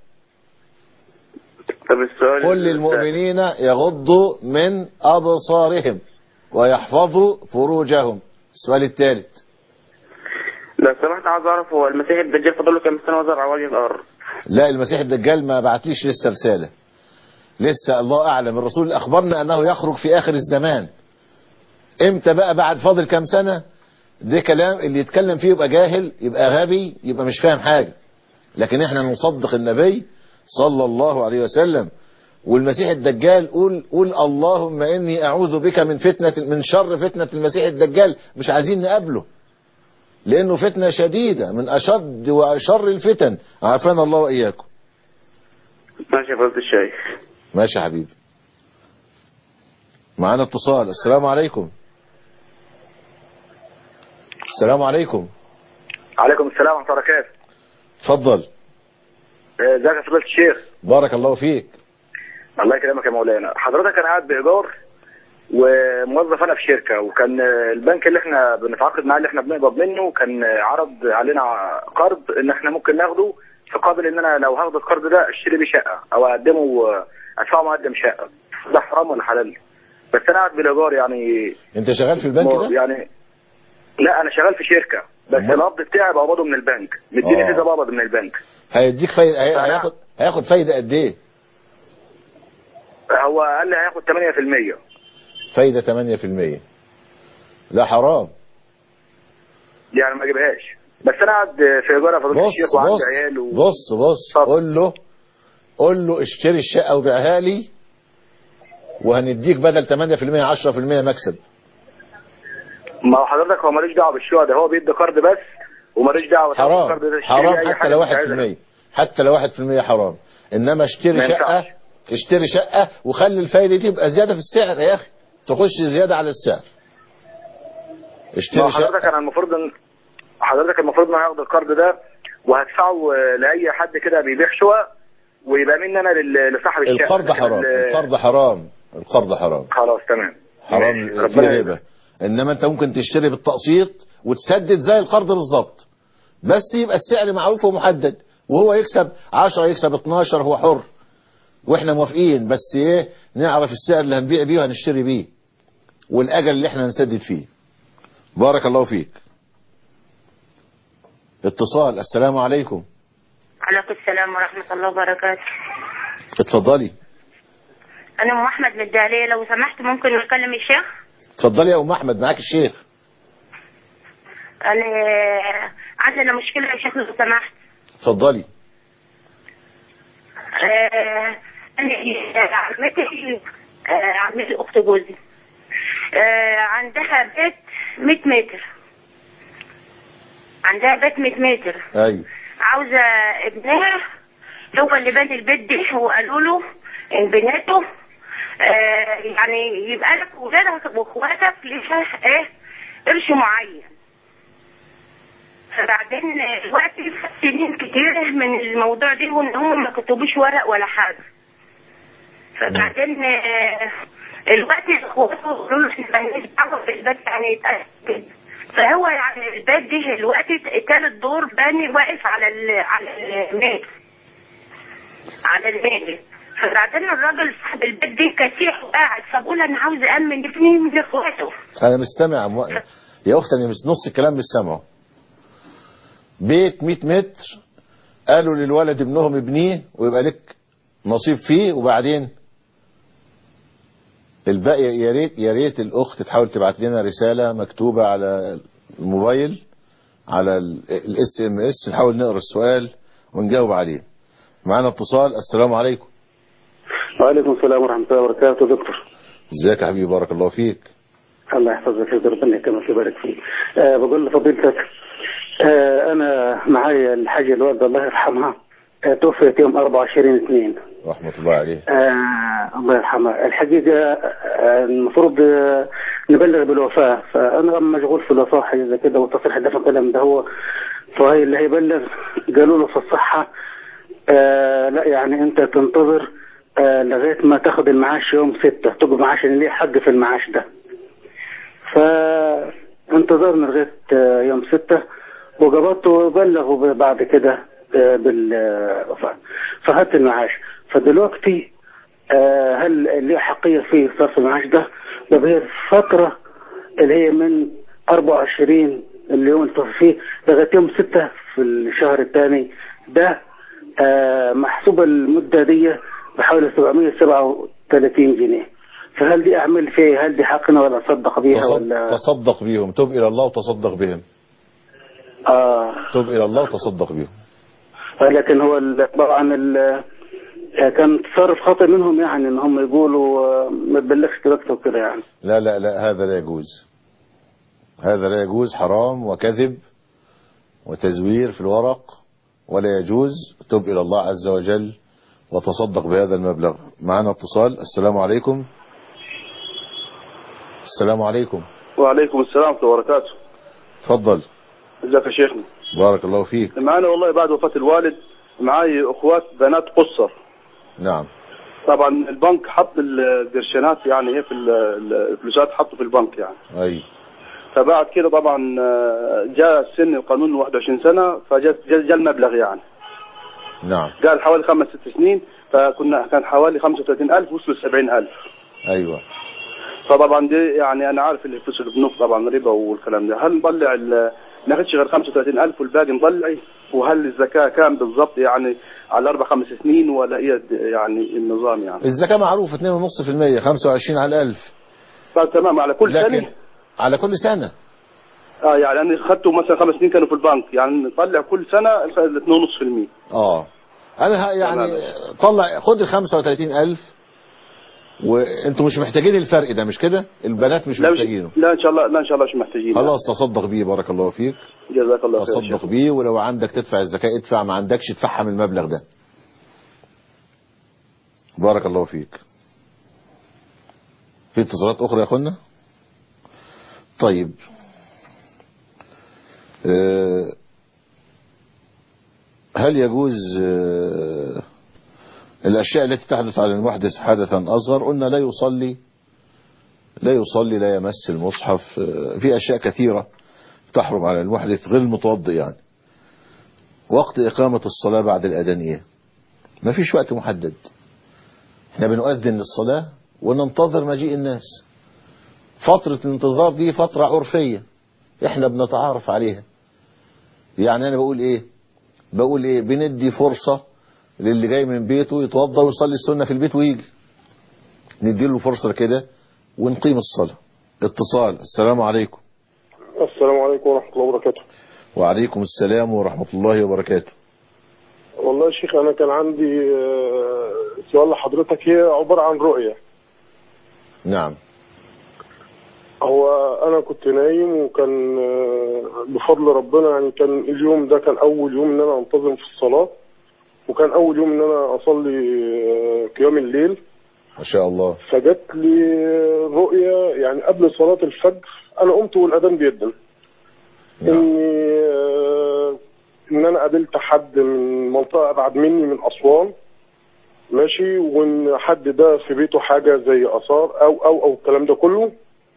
طب السؤال قل للمؤمنين يغضوا من ابصارهم ويحفظوا فروجهم السؤال الثالث لو سمحت عاوز أعرف هو المسيح الدجال فضل له كام سنة وزر على وجه الأرض؟ لا المسيح الدجال ما بعتليش لسه رسالة لسه الله أعلم الرسول أخبرنا أنه يخرج في آخر الزمان امتى بقى بعد فاضل كام سنة ده كلام اللي يتكلم فيه يبقى جاهل يبقى غبي يبقى مش فاهم حاجة لكن احنا نصدق النبي صلى الله عليه وسلم والمسيح الدجال قول قول اللهم اني اعوذ بك من فتنة من شر فتنة المسيح الدجال مش عايزين نقابله لانه فتنة شديدة من اشد واشر الفتن عافانا الله واياكم ماشي يا فضيلة الشيخ ماشي يا حبيبي معانا اتصال السلام عليكم السلام عليكم عليكم السلام ورحمة الله وبركاته اتفضل آه، ازيك يا فضيلة الشيخ بارك الله فيك الله يكرمك يا مولانا حضرتك انا قاعد بايجار وموظف انا في شركه وكان آه، البنك اللي احنا بنتعاقد معاه اللي احنا بنقبض منه كان آه، عرض علينا قرض ان احنا ممكن ناخده في قابل ان انا لو هاخد القرض ده اشتري بيه شقه او اقدمه آه، ادفعه مقدم شقه ده حرام ولا حلال؟ بس انا قاعد بالايجار يعني انت شغال في البنك ده يعني لا انا شغال في شركه بس القبض بتاعي بقبضه من البنك مديني آه. فيزا بقبض من البنك هيديك فايدة هي- هياخد هياخد فايدة قد ايه هو قال لي هياخد 8% فايدة 8% لا حرام يعني ما اجيبهاش بس انا قاعد في ايجار يا فضيله بص الشيخ وعندي بص عيال و... بص بص قول له قول له اشتري الشقة وبيعها لي وهنديك بدل 8% 10% مكسب ما هو حضرتك هو ماليش دعوه بالشقه ده هو بيدي قرض بس وماليش دعوه تاخد حرام القرض ده تشتري حرام أي حتى حاجة لو أنت عايزها. 1% حتى لو 1% حرام انما اشتري ما شقة اشتري شقة وخلي الفايدة دي تبقى زيادة في السعر يا اخي تخش زيادة على السعر ما هو اشتري شقة حضرتك انا المفروض ان حضرتك المفروض ان انا هاخد القرض ده وهدفعه آه، لاي حد كده بيبيع شقق ويبقى مني انا لل- لصاحب الشقه القرض لكن حرام ال- القرض حرام القرض حرام خلاص تمام حرام ماشي. في ربنا ربا انما انت ممكن تشتري بالتقسيط وتسدد زي القرض بالظبط بس يبقى السعر معروف ومحدد وهو يكسب 10 يكسب 12 هو حر واحنا موافقين بس ايه نعرف السعر اللي هنبيع بيه وهنشتري بيه والاجل اللي احنا هنسدد فيه بارك الله فيك اتصال السلام عليكم عليكم السلام ورحمة الله وبركاته اتفضلي أنا أم أحمد من الدهلية لو سمحت ممكن نكلم الشيخ اتفضلي يا ام احمد معاك الشيخ أنا عندنا مشكلة يا شيخ لو سمحت اتفضلي آه، أنا عمتي آه، عمتي أخت جوزي آه، عندها بيت 100 متر عندها بيت 100 متر ايوه عاوزة ابنها هو اللي بني البيت دي وقالوا له ان بناته آه يعني يبقى لك ولادك واخواتك ليها ايه قرش معين فبعدين الوقت فات سنين كتير من الموضوع ده وان هم ما كتبوش ورق ولا حاجه فبعدين آه، الوقت اخواته قالوا له احنا مالناش دعوه بالبيت يعني يتأكد فهو يعني البيت ده الوقت تالت دور باني واقف على ال على الميل على الميل فبعدين الراجل صاحب البيت ده كسيح وقاعد فبقول انا عاوز امن ابني من اخواته انا مش سامع مو... يا اخت انا مش نص الكلام مش سامعه بيت 100 متر قالوا للولد ابنهم ابنيه ويبقى لك نصيب فيه وبعدين الباقي يا ريت يا ريت الاخت تحاول تبعت لنا رساله مكتوبه على الموبايل على الاس ام اس نحاول نقرا السؤال ونجاوب عليه معانا اتصال السلام عليكم وعليكم السلام ورحمة الله وبركاته دكتور ازيك يا حبيبي بارك الله فيك الله يحفظك يا ربنا يكرمك ويبارك فيك أه بقول لفضيلتك أه أنا معايا الحاجة الوالدة الله يرحمها أه توفيت يوم 24 2 رحمه الله عليه آه الله يرحمها الحقيقة آه المفروض آه نبلغ بالوفاة فأنا مشغول في الوفاة حاجة زي كده والتصريح ده الكلام ده هو فهي اللي هيبلغ قالوا له في الصحة آه لا يعني أنت تنتظر آه لغاية ما تاخد المعاش يوم ستة تبقى معاش اللي ليه حق في المعاش ده فانتظرنا لغاية آه يوم ستة وقبضت وبلغوا بعد كده آه بالوفاة فخدت المعاش فدلوقتي آه هل ليه حقية في صرف المعاش ده ده هي الفترة اللي هي من 24 اليوم اللي توفي فيه لغاية يوم 6 في الشهر الثاني ده آه محسوبة المدة دي بحوالي 737 جنيه فهل دي أعمل فيها هل دي حقنا ولا أصدق بيها تصد- ولا تصدق بيهم تب الى الله وتصدق بهم آه تب الى الله وتصدق بهم لكن هو ال- طبعا ال- كان تصرف خاطئ منهم يعني ان هم يقولوا آه، ما تبلغش دلوقتي وكده يعني لا لا لا هذا لا يجوز هذا لا يجوز حرام وكذب وتزوير في الورق ولا يجوز تب إلى الله عز وجل وتصدق بهذا المبلغ معنا اتصال السلام عليكم السلام عليكم وعليكم السلام ورحمة الله وبركاته تفضل ازيك يا شيخنا بارك الله فيك معانا والله بعد وفاة الوالد معاي اخوات بنات قصر نعم طبعا البنك حط القرشينات يعني ايه في ال- الفلوسات حطوا في البنك يعني أي فبعد كده طبعا آه، جاء سن القانون 21 سنة فجاء جاء المبلغ يعني نعم قال حوالي خمس ست سنين فكنا كان حوالي 35000 وصلوا 70000 أيوة فطبعا دي يعني انا عارف اللي فلوس البنوك طبعا ربا والكلام ده هل نطلع ال- ما ناخدش غير 35000 والباقي نطلع وهل الزكاه كام بالضبط يعني على اربع خمس سنين ولا ايه يعني النظام يعني الزكاة معروف 2.5% 25 على الألف طيب تمام على كل لكن سنه على كل سنة اه يعني انا خدته مثلا خمس سنين كانوا في البنك يعني نطلع كل سنة 2.5% اه انا ه- يعني طلع خد ال 35000 وانتوا مش محتاجين الفرق ده مش كده البنات مش لا مش محتاجينه لا ان شاء الله لا ان شاء الله مش محتاجين خلاص تصدق بيه بارك الله فيك جزاك الله خير يا شيخ. تصدق بيه ولو عندك تدفع الزكاة ادفع ما عندكش ادفعها من المبلغ ده بارك الله فيك في اتصالات اخرى يا اخوانا طيب آه، هل يجوز آه، الاشياء التي تحدث على المحدث حدثا اصغر قلنا لا يصلي لا يصلي لا يمس المصحف آه، في اشياء كثيرة تحرم على المحدث غير المتوضئ يعني وقت إقامة الصلاة بعد الأذان إيه ما فيش وقت محدد احنا بنؤذن للصلاة وننتظر مجيء الناس فترة الانتظار دي فترة عرفية احنا بنتعارف عليها يعني انا بقول ايه بقول ايه بندي فرصة للي جاي من بيته يتوضى ويصلي السنة في البيت ويجي نديله فرصة كده ونقيم الصلاة اتصال السلام عليكم السلام عليكم ورحمة الله وبركاته وعليكم السلام ورحمة الله وبركاته والله يا شيخ أنا كان عندي آه، سؤال لحضرتك هي عبارة عن رؤية نعم هو أنا كنت نايم وكان آه، بفضل ربنا يعني كان اليوم ده كان أول يوم إن أنا أنتظم في الصلاة وكان أول يوم إن أنا أصلي آه، قيام الليل ما شاء الله فجت لي رؤية يعني قبل صلاة الفجر أنا قمت والأذان بيدن إني آه، ان انا قابلت حد من منطقه ابعد مني من اسوان ماشي وان حد ده في بيته حاجه زي اثار او او او الكلام ده كله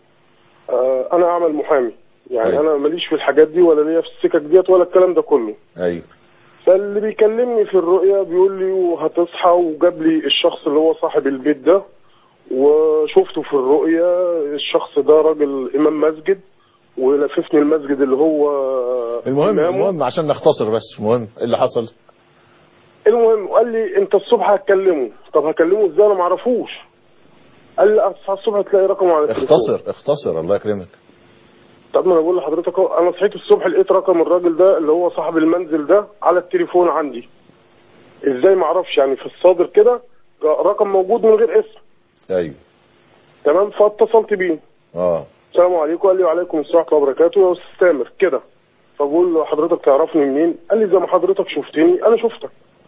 آه انا اعمل محامي يعني أيوة. انا ماليش في الحاجات دي ولا ليا في السكك ديت ولا الكلام ده كله ايوه فاللي بيكلمني في الرؤيا بيقول لي وهتصحى وجاب لي الشخص اللي هو صاحب البيت ده وشفته في الرؤيا الشخص ده راجل امام مسجد ولففني المسجد اللي هو المهم إمامه. المهم عشان نختصر بس المهم ايه اللي حصل المهم قال لي انت الصبح هتكلمه طب هكلمه ازاي انا ما اعرفوش قال لي اصحى الصبح تلاقي رقمه على التليفون اختصر اختصر الله يكرمك طب ما انا بقول لحضرتك اهو انا صحيت الصبح لقيت رقم الراجل ده اللي هو صاحب المنزل ده على التليفون عندي ازاي ما اعرفش يعني في الصادر كده رقم موجود من غير اسم ايوه تمام فاتصلت بيه اه السلام عليكم قال لي وعليكم السلام ورحمه الله وبركاته يا استاذ تامر كده فبقول له حضرتك تعرفني منين قال لي زي ما حضرتك شفتني انا شفتك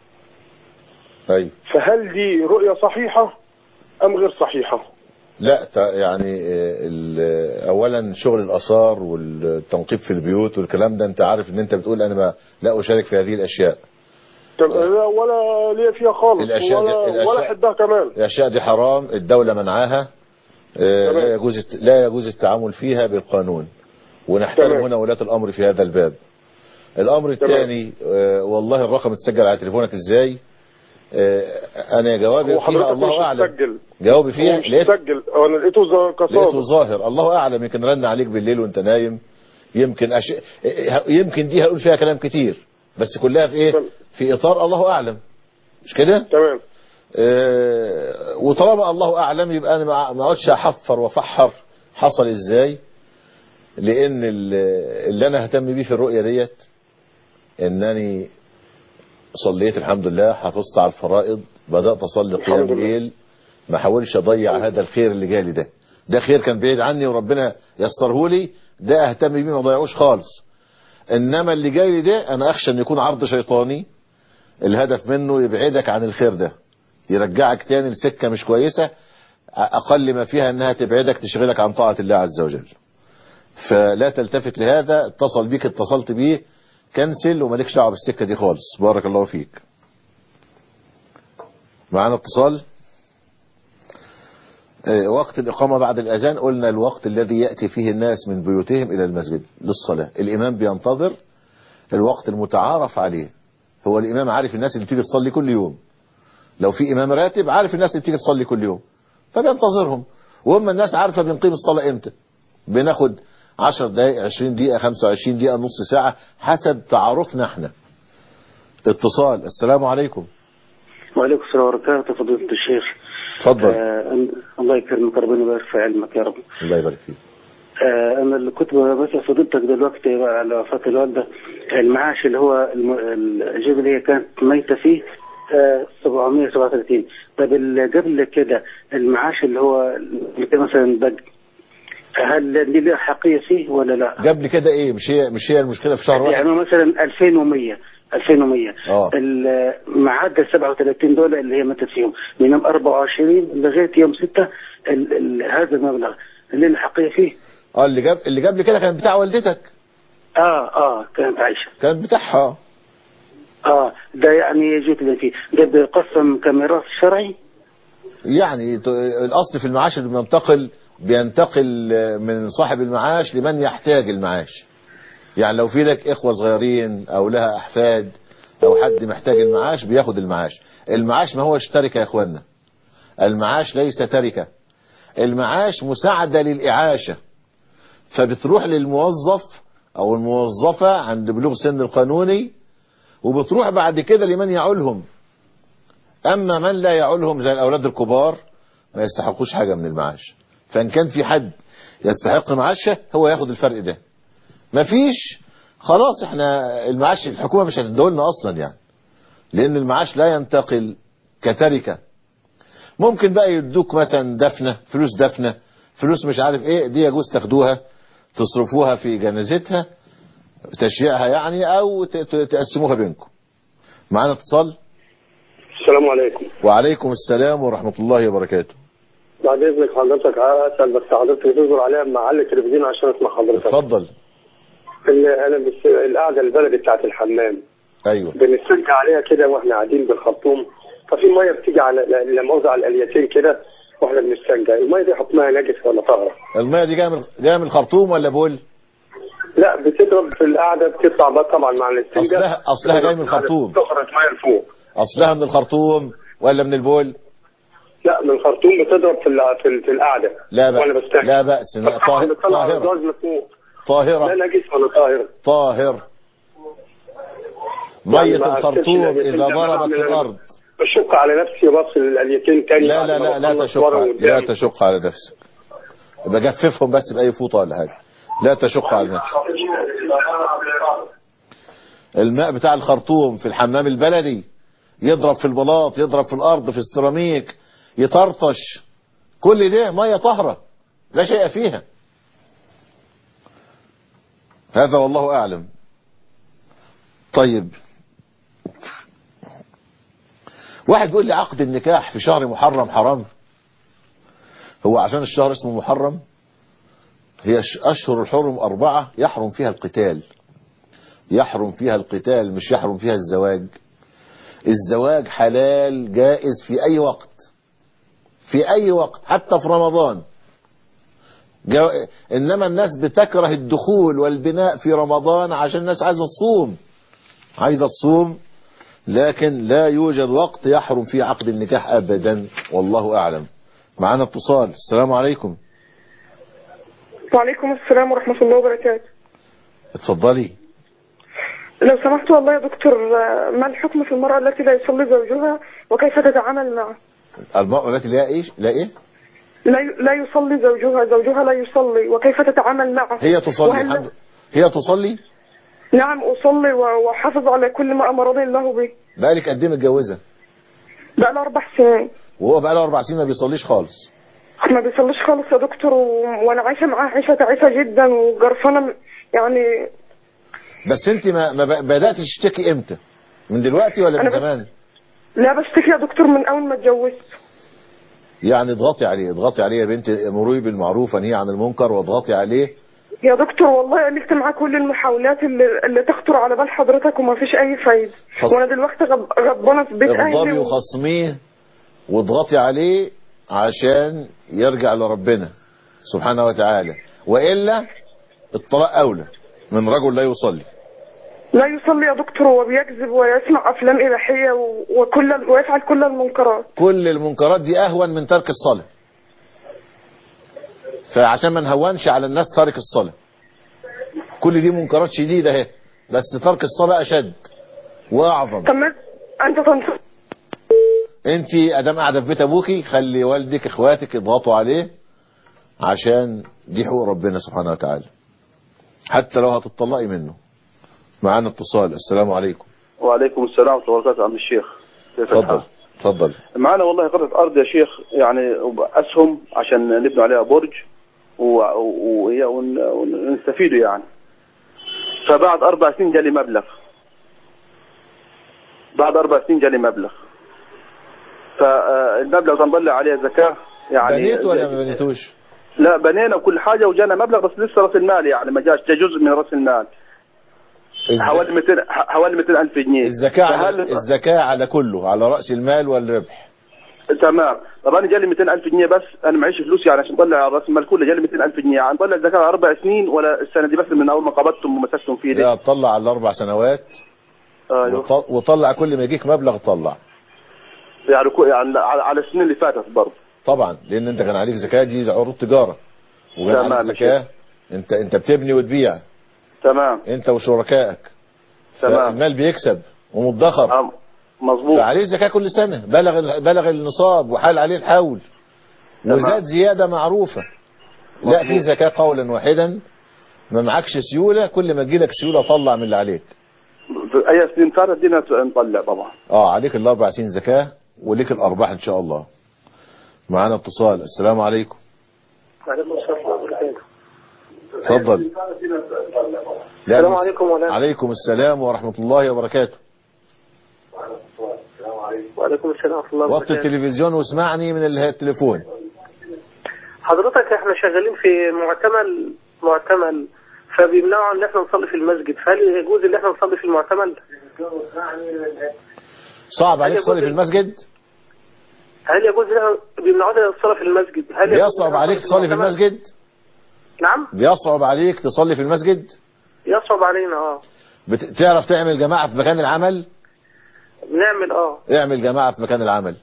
ايوه فهل دي رؤيه صحيحه ام غير صحيحه لا تع- يعني آه، ال- اولا شغل الاثار والتنقيب في البيوت والكلام ده انت عارف ان انت بتقول انا ما لا اشارك في هذه الاشياء طب لا ولا ليا فيها خالص الأشياء دي- ولا الأشياء- ولا حدها كمان الاشياء دي حرام الدولة منعاها آه، تمام. لا يجوز الت- لا يجوز التعامل فيها بالقانون ونحترم تمام. هنا ولاة الامر في هذا الباب الامر الثاني آه، والله الرقم اتسجل على تليفونك ازاي آه، انا جوابي هو فيها حضرتك الله مش اعلم مسجل جوابي فيها هو مش لقيت مسجل انا لقيته زي لقيته كصادق ظاهر الله اعلم يمكن رن عليك بالليل وانت نايم يمكن أش... يمكن دي هقول فيها كلام كتير بس كلها في ايه في اطار الله اعلم مش كده تمام آه وطالما الله اعلم يبقى انا ما ما اقعدش احفر وافحر حصل ازاي لان ال- اللي انا اهتم بيه في الرؤيه ديت انني صليت الحمد لله حافظت على الفرائض بدات اصلي قيام الحمد لله. ليل ما احاولش اضيع هذا الخير اللي جالي ده ده خير كان بعيد عني وربنا يسره لي ده اهتم بيه ما اضيعوش خالص انما اللي جاي لي ده انا اخشى ان يكون عرض شيطاني الهدف منه يبعدك عن الخير ده يرجعك تاني لسكه مش كويسه اقل ما فيها انها تبعدك تشغلك عن طاعه الله عز وجل فلا تلتفت لهذا اتصل بيك اتصلت بيه كنسل ومالكش دعوه بالسكه دي خالص بارك الله فيك معانا اتصال آه، وقت الإقامة بعد الأذان قلنا الوقت الذي يأتي فيه الناس من بيوتهم إلى المسجد للصلاة الإمام بينتظر الوقت المتعارف عليه هو الإمام عارف الناس اللي بتيجي تصلي كل يوم لو في إمام راتب عارف الناس اللي بتيجي تصلي كل يوم فبينتظرهم وهم الناس عارفة بنقيم الصلاة إمتى بناخد 10 دقائق 20 دقيقة 25 دقيقة نص ساعة حسب تعارفنا احنا اتصال السلام عليكم وعليكم السلام وبركاته فضيلة الشيخ اتفضل آه أن- الله يكرمك ربنا يبارك في علمك يا رب الله يبارك فيك آه أنا اللي كنت بسأل فضيلتك دلوقتي على وفاة الوالدة المعاش اللي هو الم- الجزء اللي هي كانت ميتة فيه آه 737 طب ال- قبل كده المعاش اللي هو اللي كان مثلا بق هل دي لها حقيقية فيه ولا لا؟ قبل كده ايه مش هي مش هي المشكلة في شهر واحد يعني مثلا 2100 2100 اه ال- معدل 37 دولار اللي هي ماتت فيهم من يوم 24 لغايه يوم 6 ال ال هذا المبلغ اللي الحقيقه فيه اه اللي جاب اللي قبل كده كان بتاع والدتك اه اه كانت عايشه كان بتاعها اه ده يعني يجوز اللي فيه ده بيقسم كميراث شرعي يعني ت- الاصل في المعاش اللي بينتقل بينتقل من صاحب المعاش لمن يحتاج المعاش يعني لو في لك اخوة صغيرين او لها احفاد او حد محتاج المعاش بياخد المعاش المعاش ما هوش تركة يا اخوانا المعاش ليس تركة المعاش مساعدة للإعاشة فبتروح للموظف او الموظفة عند بلوغ سن القانوني وبتروح بعد كده لمن يعولهم اما من لا يعولهم زي الاولاد الكبار ما يستحقوش حاجة من المعاش فان كان في حد يستحق معاشه هو ياخد الفرق ده مفيش خلاص احنا المعاش الحكومة مش هتدولنا اصلا يعني لان المعاش لا ينتقل كتركة ممكن بقى يدوك مثلا دفنة فلوس دفنة فلوس مش عارف ايه دي يجوز تاخدوها تصرفوها في جنازتها تشييعها يعني او ت- ت- تقسموها بينكم معانا اتصال السلام عليكم وعليكم السلام ورحمة الله وبركاته بعد اذنك حضرتك اسال بس حضرتك تصبر عليها مع علي التلفزيون عشان اسمع حضرتك اتفضل اللي انا بس القعده البلدي بتاعت الحمام ايوه بنستنجى عليها كده واحنا قاعدين بالخرطوم ففي ميه بتيجي على لا مؤاخذه على الاليتين كده واحنا بنستنجى الميه دي حكمها نجس ولا طاهره؟ الميه دي جايه من جايه من الخرطوم ولا بول لا بتضرب في القعده بتطلع بقى طبعا مع الاستنجاء اصلها اصلها جايه من الخرطوم تخرج ميه لفوق اصلها من الخرطوم ولا من البول لا من الخرطوم بتضرب في الع- في, ال- في القعده لا وانا بأس بستنجى لا بأس لا، طاهر- بتطلع طاهرة الغاز لفوق طاهرة لا نجس ولا طاهر طاهر يعني مية ما الخرطوم أغسلش إذا الأليتين ده ضربت بعمل- الأرض بشق على نفسي وبصل الاليتين تاني لا بعد لا ما لا لا بخلص تشق ورا على وقدام. لا تشق على نفسك يبقى جففهم بس بأي فوطة ولا حاجة لا تشق على نفسك الماء بتاع الخرطوم في الحمام البلدي يضرب في البلاط يضرب في الأرض في السيراميك يطرطش كل ده مية طهرة لا شيء فيها هذا والله أعلم طيب واحد بيقول لي عقد النكاح في شهر محرم حرام هو عشان الشهر اسمه محرم هي ش- أشهر الحرم أربعة يحرم فيها القتال يحرم فيها القتال مش يحرم فيها الزواج الزواج حلال جائز في أي وقت في أي وقت حتى في رمضان جو... إنما الناس بتكره الدخول والبناء في رمضان عشان الناس عايزة تصوم عايزة تصوم لكن لا يوجد وقت يحرم فيه عقد النكاح أبدا والله أعلم معنا اتصال السلام عليكم وعليكم السلام ورحمة الله وبركاته اتفضلي لو سمحت والله يا دكتور آه، ما الحكم في المرأة التي لا يصلي زوجها وكيف تتعامل معه المرأة التي لا ايش لا ايه لا ي- لا يصلي زوجها زوجها لا يصلي وكيف تتعامل معه هي تصلي وهل- الحمد هي تصلي نعم أصلي و- وأحافظ على كل ما أمرني الله به بقالك قد ايه متجوزة بقى له أربع سنين وهو بقى له اربع سنين ما بيصليش خالص ما بيصليش خالص يا دكتور و... وأنا عايشة معاه عيشة تعيسة جدا وجرفانة م- يعني بس انت ما, ما ب- بدأت تشتكي امتى من دلوقتي ولا من أنا بس- زمان لا بشتكي يا دكتور من أول ما اتجوزت يعني اضغطي عليه اضغطي عليه يا بنتي امري بالمعروف انهي عن المنكر واضغطي عليه يا دكتور والله عملت معاه كل المحاولات اللي, اللي تخطر على بال حضرتك وما فيش اي فايده خص- وانا دلوقتي غب... غضبانه في بيت اغضبي اهلي و... وخصميه واضغطي عليه عشان يرجع لربنا سبحانه وتعالى وإلا الطلاق أولى من رجل لا يصلي لا يصلي يا دكتور وبيكذب ويسمع افلام اباحيه و... وكل ويفعل كل المنكرات كل المنكرات دي أهون من ترك الصلاة فعشان ما نهونش على الناس ترك الصلاة كل دي منكرات شديدة اهي بس ترك الصلاة أشد وأعظم طب ما انت تنصح انت ادام قاعده في بيت ابوكي خلي والدك اخواتك يضغطوا عليه عشان دي حقوق ربنا سبحانه وتعالى حتى لو هتطلقي منه معانا اتصال السلام عليكم وعليكم السلام ورحمة الله وبركاته عم الشيخ كيف اتفضل الحال؟ اتفضل معنا والله قطعة أرض يا شيخ يعني أسهم عشان نبني عليها برج و- و- و- ون- ونستفيدوا يعني فبعد أربع سنين جالي مبلغ بعد أربع سنين جالي مبلغ فالمبلغ ده نطلع عليه زكاة يعني بنيت ولا ما بنيتوش لا بنينا وكل حاجة وجانا مبلغ بس لسه رأس المال يعني ما جاش ده جزء من رأس المال حوالي 200 حوالي 200 ألف جنيه الزكاة على فهل- الزكاة على كله على رأس المال والربح تمام طب انا جالي 200 الف جنيه بس انا معيش فلوس يعني عشان اطلع راس المال كله جالي 200 الف جنيه يعني نطلع الزكاه على اربع سنين ولا السنه دي بس من اول ما قبضتم ومسكتم فيه لا دي تطلع على الاربع سنوات ايوه وط- وطلع كل ما يجيك مبلغ طلع يعني كو- يعني على على السنين اللي فاتت برضه طبعا لان انت كان عليك زكاة دي عروض تجارة وكان تمام عليك يا زكاة انت انت بتبني وتبيع تمام انت وشركائك تمام. المال بيكسب ومدخر مظبوط فعليه زكاة كل سنة بلغ بلغ النصاب وحال عليه الحول تمام. وزاد زيادة معروفة لا مظبوط. في زكاة قولا واحدا ما معكش سيولة كل ما تجيلك سيولة طلع من اللي عليك في اي سنين فاتت دي نت- نطلع طبعا اه عليك الاربع سنين زكاة وليك الارباح ان شاء الله معانا اتصال السلام عليكم وعليكم السلام ورحمة الله وبركاته. اتفضل لا السلام مس- عليكم ولا عليكم السلام ورحمة الله وبركاته وعليكم السلام ورحمة الله وطي وبركاته التلفزيون واسمعني من ال- التليفون حضرتك احنا شغالين في معتمل معتمل فبيمنعوا ان احنا نصلي في المسجد فهل يجوز ان احنا نصلي في المعتمد؟ صعب عليك تصلي في المسجد هل يجوز ان احنا بيمنعونا الصلاه في المسجد؟ هل يجوز بيصعب إن إحنا عليك تصلي في المعتمد؟ المسجد نعم بيصعب عليك تصلي في المسجد يصعب علينا اه بت... تعرف تعمل جماعة في مكان العمل بنعمل اه اعمل جماعة في مكان العمل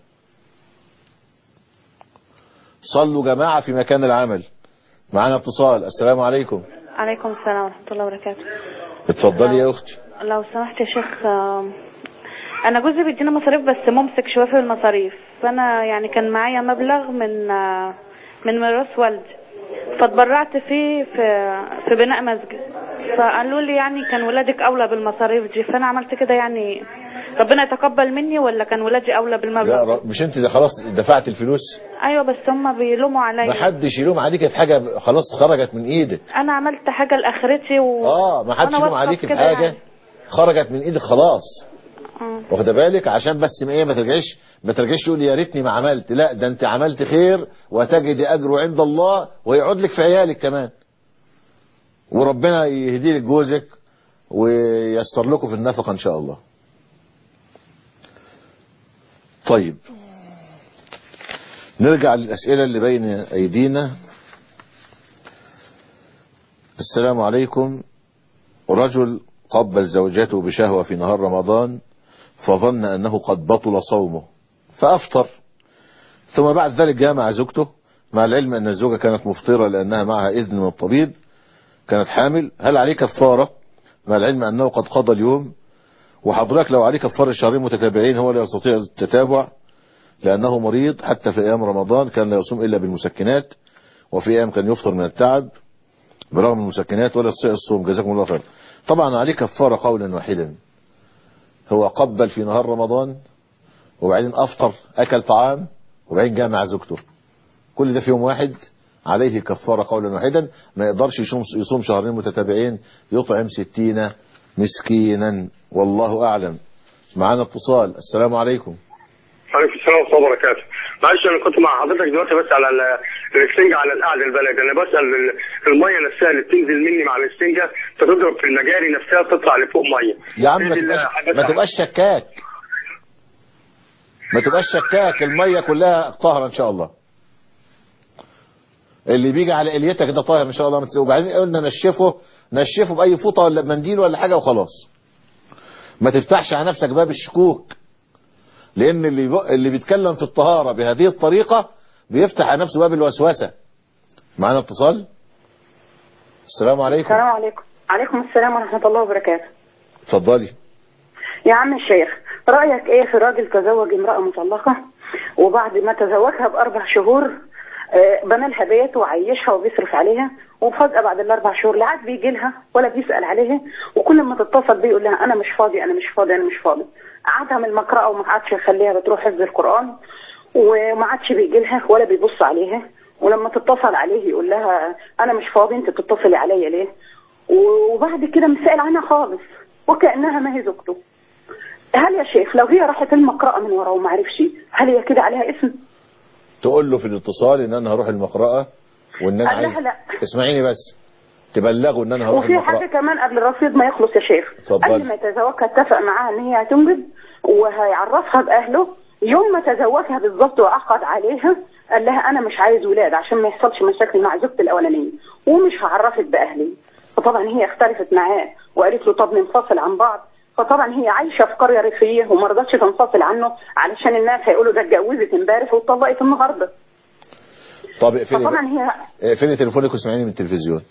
صلوا جماعة في مكان العمل معانا اتصال السلام عليكم عليكم السلام ورحمة الله وبركاته اتفضلي يا اختي لو سمحت يا شيخ آم، أنا جوزي بيدينا مصاريف بس ممسك شوية في المصاريف فأنا يعني كان معايا مبلغ من آه، من ميراث والدي فاتبرعت فيه في في بناء مسجد فقالوا لي يعني كان ولادك أولى بالمصاريف دي فأنا عملت كده يعني ربنا يتقبل مني ولا كان ولادي أولى لا بالمبلغ ر- مش انت ده خلاص دفعت الفلوس أيوة بس هم بيلوموا ما عليا حدش يلوم عليك في حاجة خلاص خرجت من ايدك أنا عملت حاجة لآخرتي و... اه ما حدش وأنا يلوم واثقة عليك في كده حاجة يعني. خرجت من ايدك خلاص آه. واخده بالك عشان بس ما ايه ما ترجعيش ما ترجعيش تقول يا ريتني ما عملت لا ده انت عملت خير وتجد اجره عند الله ويعود لك في عيالك كمان وربنا يهدي لك جوزك وييسر لكم في النفقه ان شاء الله طيب نرجع للاسئله اللي بين ايدينا السلام عليكم رجل قبل زوجته بشهوة في نهار رمضان فظن أنه قد بطل صومه فأفطر ثم بعد ذلك جامع زوجته مع العلم أن الزوجة كانت مفطرة لأنها معها إذن من الطبيب كانت حامل هل عليه كفارة مع العلم أنه قد قضى اليوم وحضرتك لو عليه كفارة شهرين متتابعين هو لا يستطيع التتابع لأنه مريض حتى في أيام رمضان كان لا يصوم إلا بالمسكنات وفي أيام كان يفطر من التعب برغم المسكنات ولا يستطيع الصوم جزاكم الله خير طبعا عليه كفارة قولا واحدا هو قبل في نهار رمضان وبعدين أفطر أكل طعام وبعدين جامع زوجته كل ده في يوم واحد عليه كفارة قولا واحدا ما يقدرش يصوم, يصوم شهرين متتابعين يطعم ستين مسكينا والله أعلم معانا اتصال السلام عليكم عليكم السلام ورحمه الله وبركاته معلش انا كنت مع حضرتك دلوقتي بس على ال- الاستنجا على القعده البلد انا بسال ال- الميه نفسها اللي بتنزل مني مع الاستنجا تضرب في المجاري نفسها تطلع لفوق ميه يا عم ما دي تبقاش, الحاجات ما تبقاش شكاك ما تبقاش شكاك المية كلها طاهرة ان شاء الله اللي بيجي على اليتك ده طاهر ان شاء الله ما تس- وبعدين قلنا نشفه نشفه باي فوطة ولا بمنديل ولا حاجة وخلاص ما تفتحش على نفسك باب الشكوك لان اللي بي- اللي بيتكلم في الطهارة بهذه الطريقة بيفتح على نفسه باب الوسوسة معانا اتصال السلام عليكم السلام عليكم عليكم السلام ورحمة الله وبركاته اتفضلي يا عم الشيخ رأيك ايه في راجل تزوج امرأة مطلقة وبعد ما تزوجها بأربع شهور آه، بنى لها بيت وعيشها وبيصرف عليها وفجأة بعد الأربع شهور لا عاد بيجي لها ولا بيسأل عليها وكل ما تتصل بيقول لها أنا مش فاضي أنا مش فاضي أنا مش فاضي قعدها من المقرأة وما عادش يخليها بتروح حفظ القرآن وما عادش بيجي لها ولا بيبص عليها ولما تتصل عليه يقول لها أنا مش فاضي أنت تتصلي عليا ليه وبعد كده مسائل عنها خالص وكأنها ما هي زوجته هل يا شيخ لو هي راحت المقرأة من وراه وما عرفش هل هي كده عليها اسم؟ تقول له في الاتصال ان انا هروح المقرأة وان انا قال عايز لها لا اسمعيني بس تبلغوا ان انا هروح وفي المقرأة حاجة كمان قبل الرصيد ما يخلص يا شيخ اتفضلي. قبل ما يتزوجها اتفق معاها ان هي هتنجب وهيعرفها باهله يوم ما تزوجها بالظبط وعقد عليها قال لها انا مش عايز ولاد عشان ما يحصلش مشاكل مع زوجتي الاولانيه ومش هعرفك باهلي فطبعا هي اختلفت معاه وقالت له طب ننفصل عن بعض فطبعا هي عايشه في قريه ريفيه وما رضتش تنفصل عنه علشان الناس هيقولوا ده اتجوزت امبارح واتطلقت النهارده طب اقفلي فطبعا هي اقفلي تليفونك واسمعيني من التلفزيون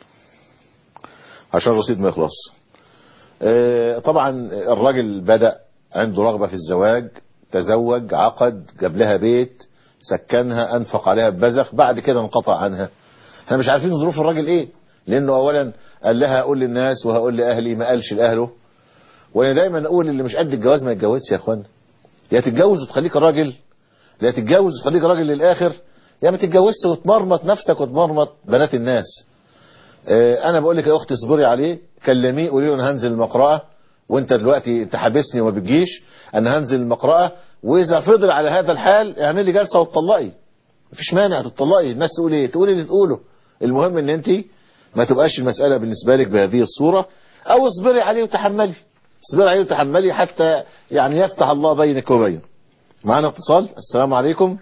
عشان الرصيد ما يخلص آه، طبعا الراجل بدأ عنده رغبة في الزواج تزوج عقد جاب لها بيت سكنها انفق عليها ببذخ بعد كده انقطع عنها احنا مش عارفين ظروف الراجل ايه لانه اولا قال لها هقول للناس وهقول لاهلي ما قالش لاهله وانا دايما اقول اللي مش قد الجواز ما يتجوزش يا اخوانا يا تتجوز وتخليك راجل يا تتجوز وتخليك راجل للاخر يا ما تتجوزش وتمرمط نفسك وتمرمط بنات الناس اه انا بقول لك يا اختي اصبري عليه كلميه قولي له انا هنزل المقرأة وانت دلوقتي انت حابسني وما بتجيش انا هنزل المقرأة واذا فضل على هذا الحال اعمل لي جلسة وتطلقي مفيش مانع تطلقي الناس تقول ايه تقولي اللي تقوله المهم ان انت ما تبقاش المسألة بالنسبة لك بهذه الصورة او اصبري عليه وتحملي اصبري عليه وتحملي حتى يعني يفتح الله بينك وبينه معنا اتصال السلام عليكم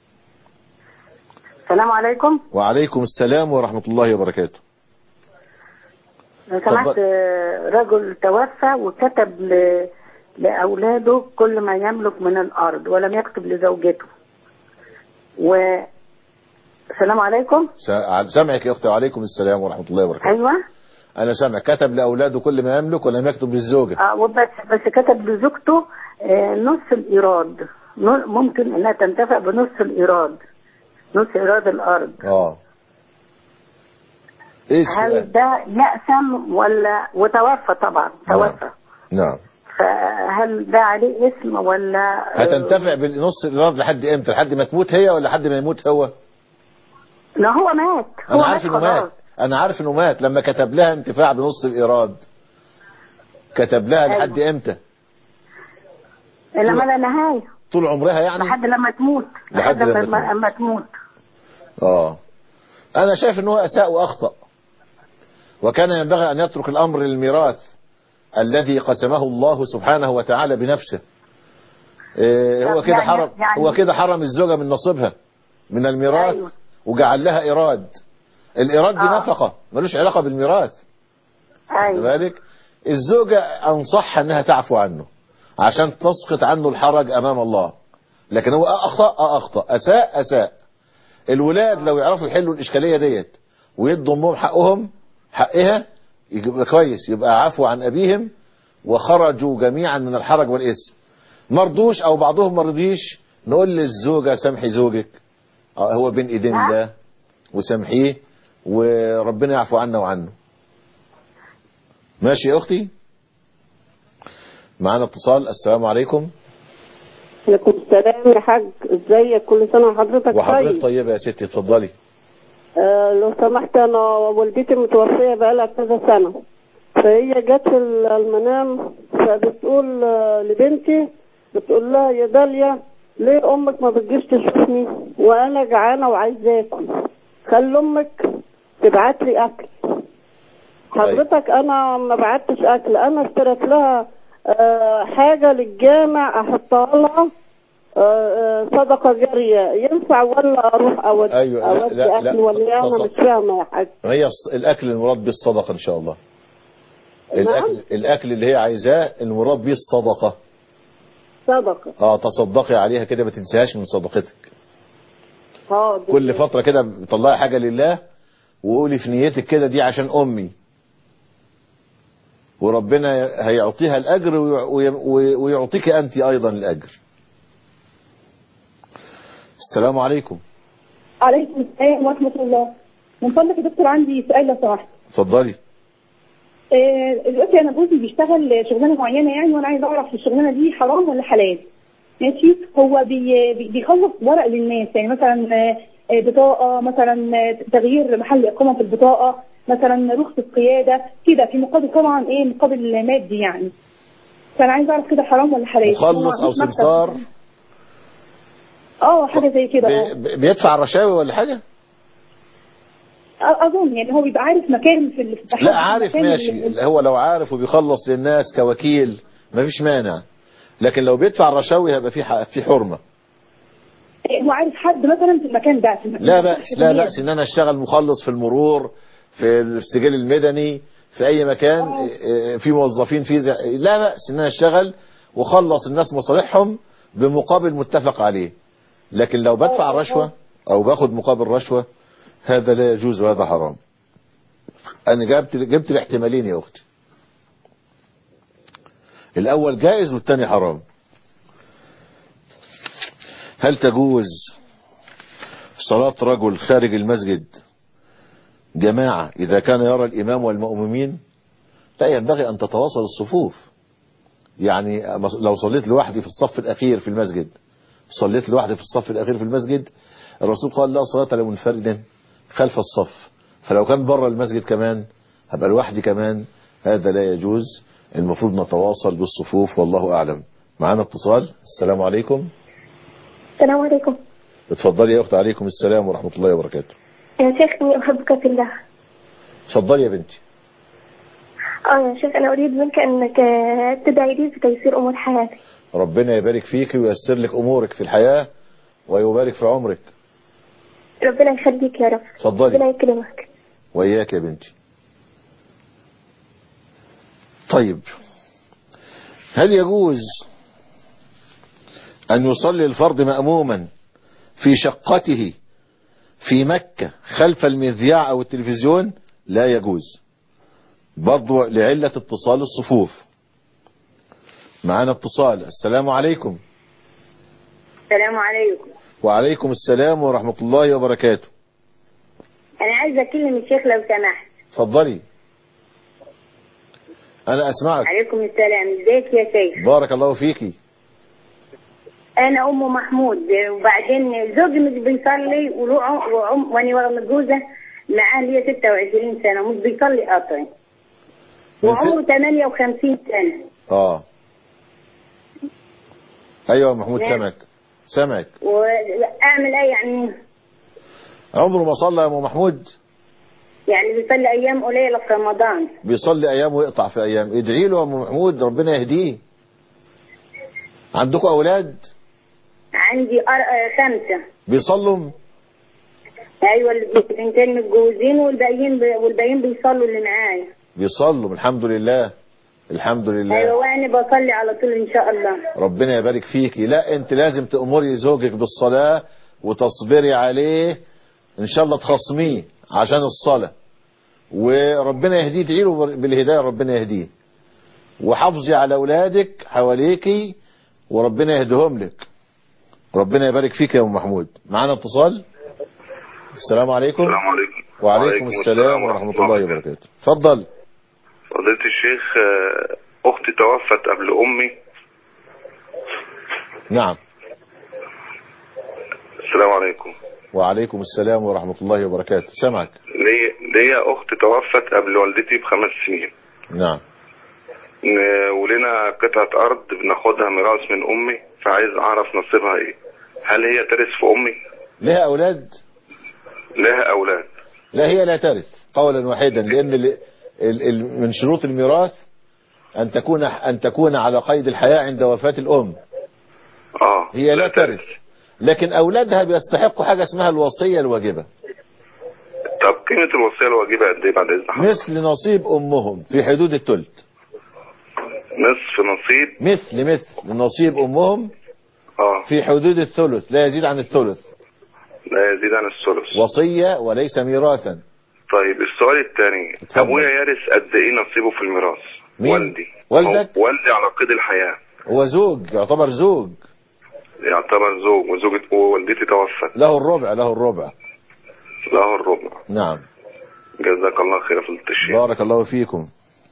السلام عليكم وعليكم السلام ورحمة الله وبركاته لو سمحت اتفضل. آه، رجل توفى وكتب ل... لأولاده كل ما يملك من الأرض ولم يكتب لزوجته و السلام عليكم س- سامعك يا اختي وعليكم السلام ورحمة الله وبركاته أيوة انا سامع كتب لاولاده كل ما يملك ولم يكتب للزوجة آه وبس بس كتب لزوجته آه، نص الإيراد ن- ممكن إنها تنتفع بنص الإيراد نص إيراد الأرض اه ايه هل السؤال ده يأسم ولا وتوفى طبعا توفى نعم فهل ده عليه اسم ولا هتنتفع بالنص الايراد لحد امتى لحد ما تموت هي ولا لحد ما يموت هو لا هو مات هو انا عارف مات انه خلاص. مات انا عارف انه مات لما كتب لها انتفاع بنص الايراد كتب لها أيوة. لحد امتى لما لا نهاية طول عمرها يعني لحد لما تموت لحد لحد لما لما, تموت. لما تموت اه انا شايف ان هو اساء واخطأ وكان ينبغي ان يترك الامر للميراث الذي قسمه الله سبحانه وتعالى بنفسه إيه هو طب كده يعني- حرم يعني- هو كده حرم الزوجة من نصيبها من الميراث أيوة. وجعل لها ايراد الايراد دي آه. نفقة ملوش علاقة بالميراث خد ايوه بالك الزوجة انصحها انها تعفو عنه عشان تسقط عنه الحرج امام الله لكن هو اخطأ آه اخطأ اساء اساء الولاد لو يعرفوا يحلوا الاشكالية ديت ويدوا امهم حقهم حقها يبقى كويس يبقى عفو عن ابيهم وخرجوا جميعا من الحرج والاسم مرضوش او بعضهم مرضيش نقول للزوجة سامحي زوجك آه هو بين ايدين الله وسامحيه وربنا يعفو عنا وعنه ماشي يا اختي معانا اتصال السلام عليكم عليكم السلام يا حاج ازيك كل سنه وحضرتك وحضرتك طيب طيبة يا ستي اتفضلي آه لو سمحت انا والدتي متوفيه بقالها كذا سنه فهي جت في المنام فبتقول آه، لبنتي بتقول لها يا داليا ليه امك ما بتجيش تشوفني وانا جعانه وعايزه اكل خلي امك تبعت لي اكل حضرتك انا ما بعتش اكل انا اشتريت لها آه، حاجه للجامع احطها لها آه، آه، صدقه جاريه ينفع ولا اروح اودي أيوة، لا- اودي لا- لا، اكل ولا إيه؟ انا تص- مش فاهمه يا حاج هي الص- الاكل المراد به الصدقة ان شاء الله الاكل الاكل اللي هي عايزاه المراد به الصدقة صدقه اه تصدقي عليها كده ما تنساهاش من صدقتك اه دي- كل فترة كده بتطلعي حاجة لله وقولي في نيتك كده دي عشان امي وربنا هيعطيها الاجر ويع- وي- ويعطيك انت ايضا الاجر السلام عليكم عليكم السلام ورحمة الله من فضلك يا دكتور عندي سؤال لو سمحت اتفضلي آه، دلوقتي أنا جوزي بيشتغل شغلانة معينة يعني وأنا عايزة أعرف الشغلانة دي حرام ولا حلال ماشي هو بي بي- بيخلص ورق للناس يعني مثلا آه، آه، بطاقة مثلا آه، تغيير محل إقامة في البطاقة مثلا رخصة قيادة كده في مقابل طبعا إيه مقابل مادي يعني فأنا عايزة أعرف كده حرام ولا حلال مخلص هو او مش مكتب. سمسار اه حاجة زي كده آه. بي- بيدفع الرشاوي ولا حاجة اظن يعني هو بيبقى عارف مكان في ال- في لا عارف مكان ماشي ال- هو لو عارف وبيخلص للناس كوكيل مفيش مانع لكن لو بيدفع الرشاوي هيبقى في ح- في حرمة هو عارف حد مثلا في المكان ده في المكان لا ده. بأس لا بأس ان انا اشتغل مخلص في المرور في السجل المدني في اي مكان إيه، في موظفين في زي... لا بأس ان انا اشتغل وخلص الناس مصالحهم بمقابل متفق عليه لكن لو بدفع رشوة او باخد مقابل رشوة هذا لا يجوز وهذا حرام انا جبت جبت الاحتمالين يا اختي الاول جائز والثاني حرام هل تجوز صلاة رجل خارج المسجد جماعة إذا كان يرى الإمام والمؤمنين لا ينبغي أن تتواصل الصفوف يعني لو صليت لوحدي في الصف الأخير في المسجد صليت لوحدي في الصف الأخير في المسجد الرسول قال لا صلاة لمنفرد خلف الصف فلو كان بره المسجد كمان هبقى لوحدي كمان هذا لا يجوز المفروض نتواصل بالصفوف والله أعلم معنا اتصال السلام عليكم السلام عليكم اتفضلي يا أخت عليكم السلام ورحمة الله وبركاته يا شيخ إني أحبك في الله اتفضلي يا بنتي اه يا شيخ انا اريد منك انك آه، تدعي لي في تيسير امور حياتي ربنا يبارك فيك وييسر لك امورك في الحياة ويبارك في عمرك ربنا يخليك يا رب اتفضلي. ربنا يكرمك وإياك يا بنتي طيب هل يجوز أن يصلي الفرد مأموما في شقته في مكة خلف المذياع أو التلفزيون لا يجوز برضو لعلة اتصال الصفوف معنا اتصال السلام عليكم السلام عليكم وعليكم السلام ورحمة الله وبركاته انا عايزه اكلم الشيخ لو سمحت اتفضلي أنا أسمعك عليكم السلام ازيك يا شيخ بارك الله فيكي انا ام محمود وبعدين زوجي مش بيصلي وله عم- وعم وانا متجوزه معاه ليا 26 سنه ومش بيصلي اصلا وعمره 58 سنه اه ايوه يا محمود نعم. سمك سمك واعمل ايه يعني عمره ما صلى يا ام محمود يعني بيصلي ايام قليله في رمضان بيصلي ايام ويقطع في ايام ادعي له يا ام محمود ربنا يهديه عندكم اولاد عندي أر... آه، خمسه بيصلوا ايوه البنتين متجوزين والباقيين ب... والباقيين بيصلوا اللي معايا بيصلوا الحمد لله الحمد ايوه لله وانا بصلي على طول ان شاء الله ربنا يبارك فيكي لا انت لازم تأمري زوجك بالصلاة وتصبري عليه ان شاء الله تخصميه عشان الصلاة وربنا يهديه ادعي له بالهداية ربنا يهديه وحافظي على اولادك حواليكي وربنا يهديهم لك ربنا يبارك فيك يا ام محمود معانا اتصال السلام عليكم السلام عليكم وعليكم السلام ورحمة الله وبركاته اتفضل فضيلة الشيخ آه، أختي توفت قبل أمي نعم السلام عليكم وعليكم السلام ورحمة الله وبركاته سمعك ليا ليا أخت توفت قبل والدتي بخمس سنين نعم ن- ولنا قطعة أرض بناخدها ميراث من أمي فعايز أعرف نصيبها إيه هل هي ترث في أمي؟ لها أولاد لها أولاد لا هي لا ترث قولا واحدا لأن ال- ال- ال- من شروط الميراث أن تكون أن تكون على قيد الحياة عند وفاة الأم آه هي لا ترث لكن أولادها بيستحقوا حاجة اسمها الوصية الواجبة طب قيمة الوصية الواجبة قد إيه بعد إذن حضرتك؟ مثل نصيب أمهم في حدود الثلث نصف نصيب مثل مثل نصيب أمهم آه في حدود الثلث لا يزيد عن الثلث لا يزيد عن الثلث وصية وليس ميراثا طيب السؤال الثاني اتفضل. أبويا يرث قد إيه نصيبه في الميراث؟ مين؟ والدي والدك؟ هو- والدي على قيد الحياة هو زوج يعتبر زوج يعتبر زوج وزوجة ووالدتي توفت له الربع له الربع له الربع نعم جزاك الله خير في التشريع بارك الله فيكم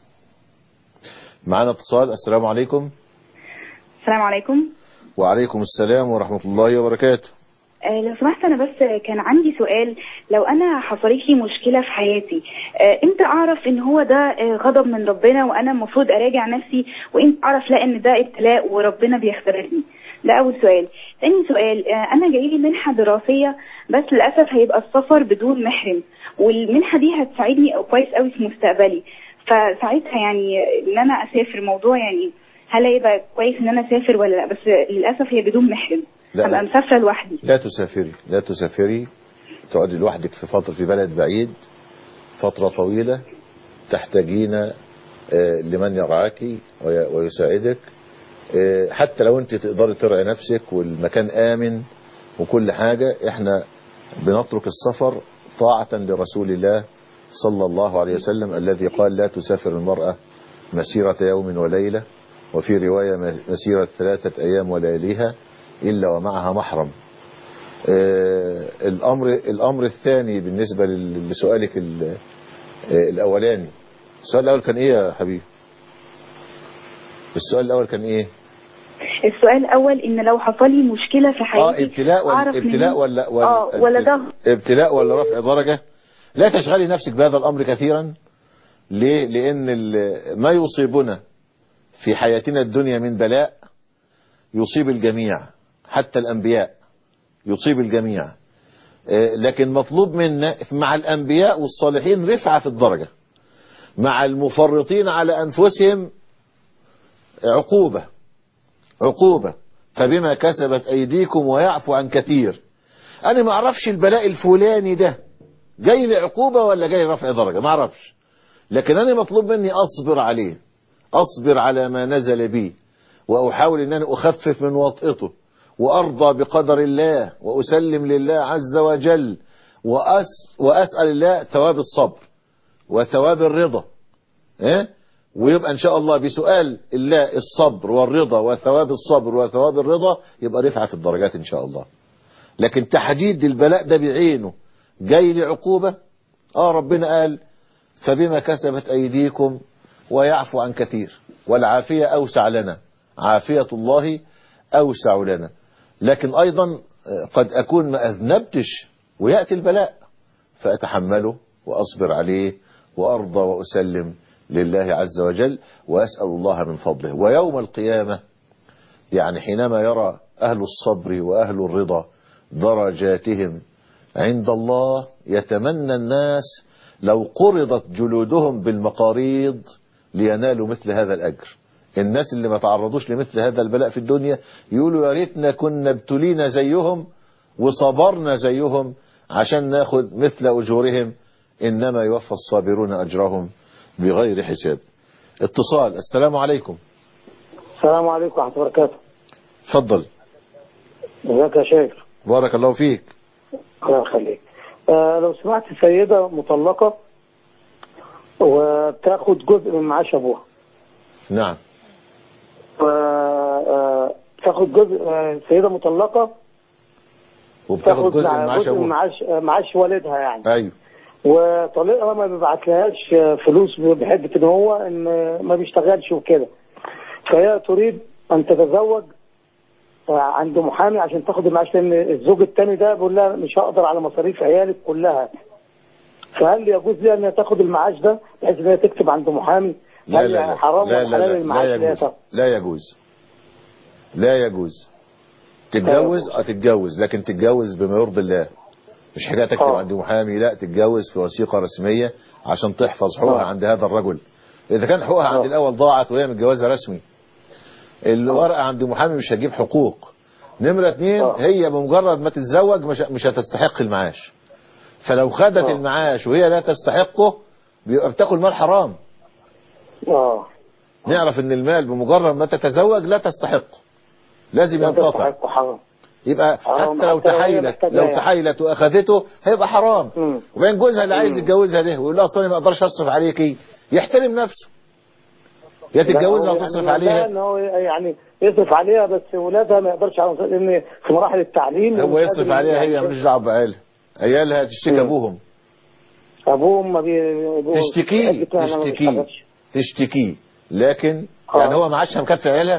معنا اتصال السلام عليكم السلام عليكم وعليكم السلام ورحمة الله وبركاته آه، لو سمحت انا بس كان عندي سؤال لو انا حصلت لي مشكله في حياتي آه، امتى اعرف ان هو ده آه، غضب من ربنا وانا المفروض اراجع نفسي وامتى اعرف لا ان ده ابتلاء وربنا بيختبرني ده اول سؤال تاني سؤال آه، انا جاي لي منحه دراسيه بس للاسف هيبقى السفر بدون محرم والمنحه دي هتساعدني كويس قوي في مستقبلي فساعتها يعني ان انا اسافر موضوع يعني هل هيبقى كويس ان انا اسافر ولا لا بس للاسف هي بدون محرم لا. هبقى مسافره لوحدي لا تسافري لا تسافري تقعدي لوحدك في فترة في بلد بعيد فترة طويلة تحتاجين آه، لمن يرعاك وي- ويساعدك آه، حتى لو انت تقدري ترعي نفسك والمكان آمن وكل حاجة احنا بنترك السفر طاعة لرسول الله صلى الله عليه وسلم الذي قال لا تسافر المرأة مسيرة يوم وليلة وفي رواية مسيرة ثلاثة أيام ولياليها إلا ومعها محرم آه، الأمر الأمر الثاني بالنسبة لل- لسؤالك ال- آه، الأولاني السؤال الأول كان إيه يا حبيبي السؤال الأول كان إيه السؤال الاول ان لو حصل لي مشكله في اه حياتي ابتلاء ولا أعرف ابتلاء منين- ولا ولا اه ولا ده ابتلاء ولا رفع درجة لا تشغلي نفسك بهذا الأمر كثيرا ليه لأن ال- ما يصيبنا في حياتنا الدنيا من بلاء يصيب الجميع حتى الأنبياء يصيب الجميع آه، لكن مطلوب منا مع الأنبياء والصالحين رفعة في الدرجة مع المفرطين على أنفسهم عقوبة عقوبة فبما كسبت أيديكم ويعفو عن كثير أنا ما أعرفش البلاء الفلاني ده جاي لي عقوبة ولا جاي رفع درجة ما أعرفش لكن أنا مطلوب مني أصبر عليه أصبر على ما نزل بي وأحاول أن أنا أخفف من وطئته وأرضى بقدر الله وأسلم لله عز وجل وأس وأسأل الله ثواب الصبر وثواب الرضا إيه؟ ويبقى إن شاء الله بسؤال الله الصبر والرضا وثواب الصبر وثواب الرضا يبقى رفعة في الدرجات إن شاء الله لكن تحديد البلاء ده بعينه جاي لعقوبة آه ربنا قال فبما كسبت أيديكم ويعفو عن كثير والعافية أوسع لنا عافية الله أوسع لنا لكن أيضا قد أكون ما أذنبتش ويأتي البلاء فأتحمله وأصبر عليه وأرضى وأسلم لله عز وجل وأسأل الله من فضله ويوم القيامة يعني حينما يرى أهل الصبر وأهل الرضا درجاتهم عند الله يتمنى الناس لو قرضت جلودهم بالمقاريض لينالوا مثل هذا الأجر الناس اللي ما تعرضوش لمثل هذا البلاء في الدنيا يقولوا يا ريتنا كنا ابتلينا زيهم وصبرنا زيهم عشان ناخد مثل أجورهم إنما يوفى الصابرون أجرهم بغير حساب اتصال السلام عليكم السلام عليكم ورحمة الله وبركاته اتفضل ازيك يا شيخ بارك الله فيك الله يخليك آه لو سمحت سيدة مطلقة وبتاخد جزء من معاش أبوها نعم و- آه، تاخد جزء آه، سيدة مطلقة وبتاخد جزء من مع- معاش جزء من أبوها معاش آه، معاش والدها يعني أيوه وطليقها ما بيبعتلهاش آه، فلوس بحجة ان هو ان آه، ما بيشتغلش وكده فهي تريد ان تتزوج آه، عند محامي عشان تاخد المعاش لان الزوج الثاني ده بيقول لها مش هقدر على مصاريف عيالك كلها فهل يجوز لي ان هي تاخد المعاش ده بحيث ان هي تكتب عند محامي لا هل لا لا حرام لا ولا لا حلال لا, المعاش لا اللي هي يجوز تاخده؟ لا يجوز لا يجوز تتجوز اه تتجوز لكن تتجوز بما يرضي الله مش حاجة تكتب عند محامي لا تتجوز في وثيقة رسمية عشان تحفظ حقوقها آه. عند هذا الرجل إذا كان حقوقها عند الأول ضاعت وهي متجوزة رسمي الورقة عند محامي مش هتجيب حقوق نمرة اتنين هي بمجرد ما تتزوج مش, مش هتستحق المعاش فلو خدت المعاش وهي لا تستحقه بيبقى بتاكل مال حرام اه نعرف ان المال بمجرد ما تتزوج لا تستحقه لازم لا ينقطع تستحق حرام يبقى حرام حتى لو حتى لو هي تحايلت محتاجاه لو يعني. تحايلت واخذته هيبقى حرام وبين جوزها اللي عايز مم. يتجوزها ده ويقول لها اصل انا ما اقدرش اصرف عليكي يحترم نفسه يا تتجوزها لا، هو وتصرف يعني عليها لا، ان هو يعني يصرف عليها بس ولادها ما يقدرش على مصاريف لان في مراحل التعليم هو ومش يصرف قادر عليها هي يعني ملوش دعوه بعيالها عيالها تشتكي ابوهم ابوهم ما بي أبوهم تشتكيه حتة أنا ما تشتكيه بشتغلش. تشتكيه لكن يعني هو معاشها مكفي عيالها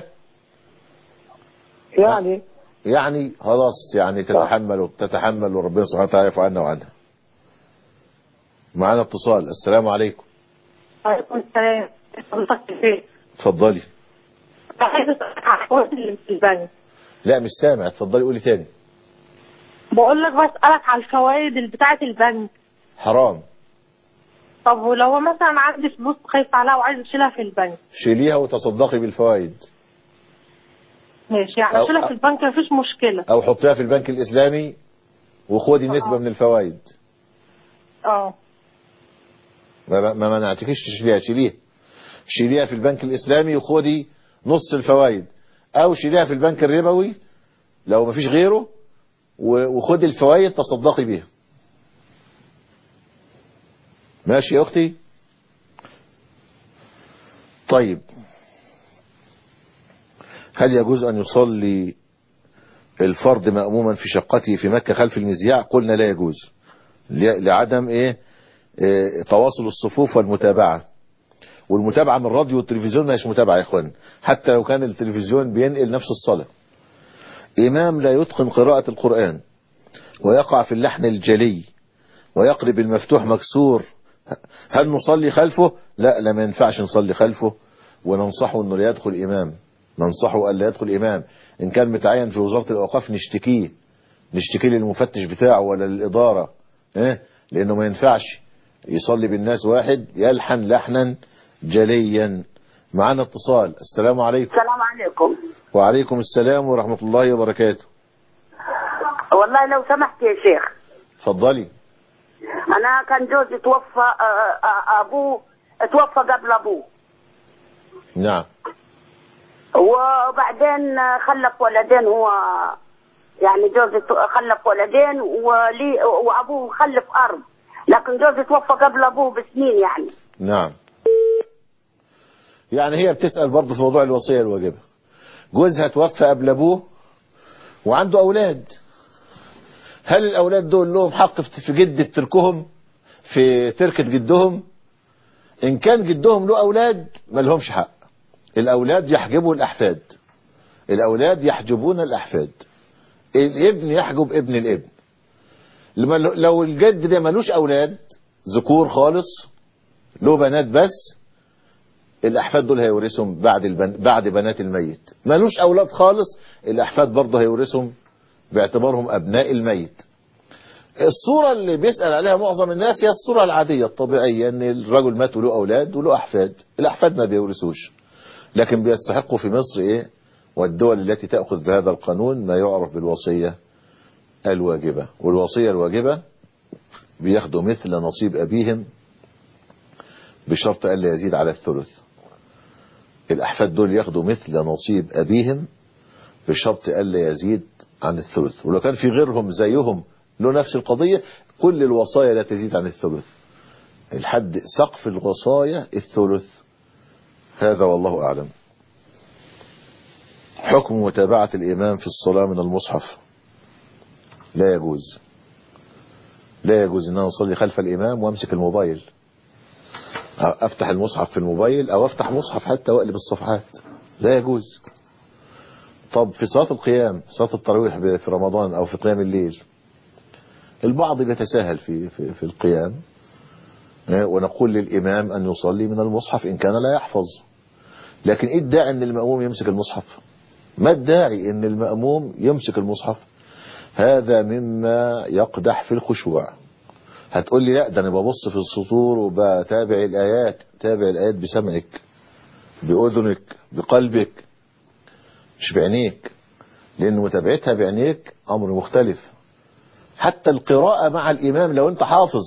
يعني يعني خلاص يعني تتحمل تتحمل وربنا سبحانه وتعالى يعفو عنا وعنها معانا اتصال السلام عليكم عليكم السلام حضرتك فين؟ اتفضلي عايزة أسألك على الحوار اللي في البنك لا مش سامع اتفضلي قولي تاني بقول لك بسألك على الفوائد اللي بتاعة البنك حرام طب ولو مثلا عندي فلوس خايفة عليها وعايزة أشيلها في البنك شيليها وتصدقي بالفوائد ماشي يعني أو- أشيلها في البنك مفيش مشكلة او حطيها في البنك الاسلامي وخدي نسبة من الفوائد اه ما ما منعتكيش تشيليها شيليها شيليها في البنك الاسلامي وخدي نص الفوائد او شيليها في البنك الربوي لو ما فيش غيره و- وخدي الفوائد تصدقي بيها ماشي يا اختي طيب هل يجوز ان يصلي الفرد مأموما في شقته في مكة خلف المذياع قلنا لا يجوز ل- لعدم ايه, إيه تواصل الصفوف والمتابعة والمتابعة من الراديو والتلفزيون مش متابعة يا اخوان حتى لو كان التلفزيون بينقل نفس الصلاة امام لا يتقن قراءة القرآن ويقع في اللحن الجلي ويقلب المفتوح مكسور هل نصلي خلفه لا لا ما ينفعش نصلي خلفه وننصحه انه لا يدخل امام ننصحه الا يدخل امام ان كان متعين في وزارة الاوقاف نشتكيه نشتكي للمفتش بتاعه ولا للإدارة إيه؟ لأنه ما ينفعش يصلي بالناس واحد يلحن لحنا جليا معنا اتصال السلام عليكم السلام عليكم وعليكم السلام ورحمة الله وبركاته والله لو سمحت يا شيخ اتفضلي انا كان جوزي توفى آه، آه، ابوه توفى قبل ابوه نعم وبعدين خلف ولدين هو يعني جوزي تو- خلف ولدين ولي وابوه خلف ارض لكن جوزي توفى قبل ابوه بسنين يعني نعم يعني هي بتسأل برضه في موضوع الوصية الواجبة جوزها توفى قبل أبوه وعنده أولاد هل الأولاد دول لهم حق في في جدة تركهم في تركة جدهم إن كان جدهم له أولاد ما لهمش حق الأولاد يحجبوا الأحفاد الأولاد يحجبون الأحفاد الابن يحجب ابن الابن لما لو الجد ده ملوش أولاد ذكور خالص له بنات بس الأحفاد دول هيورثهم بعد البن... بعد بنات الميت ملوش أولاد خالص الأحفاد برضه هيورثهم باعتبارهم أبناء الميت الصورة اللي بيسأل عليها معظم الناس هي الصورة العادية الطبيعية ان الرجل مات وله أولاد وله أحفاد الأحفاد ما بيورثوش لكن بيستحقوا في مصر إيه والدول التي تأخذ بهذا القانون ما يعرف بالوصية الواجبة والوصية الواجبة بياخدوا مثل نصيب أبيهم بشرط ألا يزيد على الثلث الأحفاد دول ياخدوا مثل نصيب أبيهم بشرط ألا يزيد عن الثلث ولو كان في غيرهم زيهم له نفس القضية كل الوصايا لا تزيد عن الثلث الحد سقف الوصايا الثلث هذا والله أعلم حكم متابعة الإمام في الصلاة من المصحف لا يجوز لا يجوز ان انا اصلي خلف الامام وامسك الموبايل افتح المصحف في الموبايل او افتح مصحف حتى واقلب الصفحات لا يجوز طب في صلاة القيام صلاة التراويح في رمضان او في قيام الليل البعض بيتساهل في, في, في القيام ونقول للامام ان يصلي من المصحف ان كان لا يحفظ لكن ايه الداعي ان المأموم يمسك المصحف ما الداعي ان المأموم يمسك المصحف هذا مما يقدح في الخشوع هتقول لي لا ده انا ببص في السطور وبتابع الايات تابع الايات بسمعك باذنك بقلبك مش بعينيك لان متابعتها بعينيك امر مختلف حتى القراءة مع الامام لو انت حافظ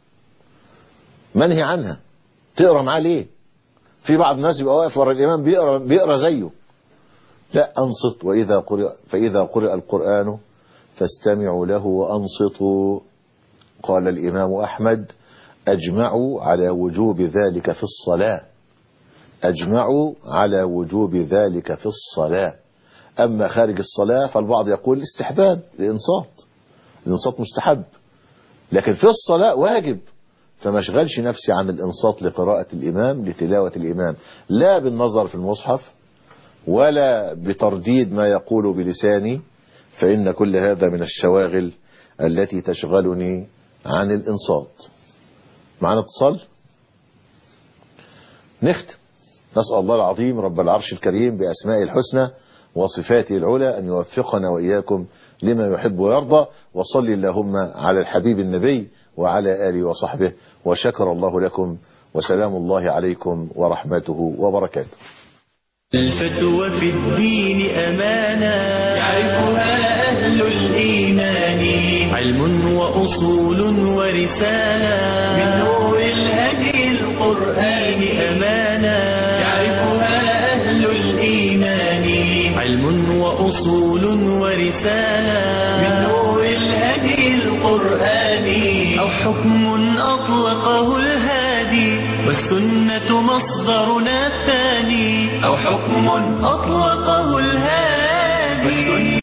منهي عنها تقرا معاه ليه في بعض الناس يبقى واقف ورا الامام بيقرا بيقرا زيه لا انصت واذا قرئ فاذا قرئ القران فاستمعوا له وأنصتوا قال الإمام أحمد أجمعوا على وجوب ذلك في الصلاة أجمعوا على وجوب ذلك في الصلاة أما خارج الصلاة فالبعض يقول استحباب الإنصات الإنصات مستحب لكن في الصلاة واجب فما اشغلش نفسي عن الإنصات لقراءة الإمام لتلاوة الإمام لا بالنظر في المصحف ولا بترديد ما يقول بلساني فإن كل هذا من الشواغل التي تشغلني عن الإنصات معنا اتصال نختم نسأل الله العظيم رب العرش الكريم بأسماء الحسنى وصفاته العلى أن يوفقنا وإياكم لما يحب ويرضى وصل اللهم على الحبيب النبي وعلى آله وصحبه وشكر الله لكم وسلام الله عليكم ورحمته وبركاته الفتوى في الدين أمانة يعرفها أهل الإيمان علم وأصول ورسالة من نور الهدي القرآن أمانة يعرفها أهل الإيمان علم وأصول ورسالة من نور الهدي القرآني أو حكم أطلقه الهادي والسنة مصدرنا الثاني أو حكم أطلقه الهادي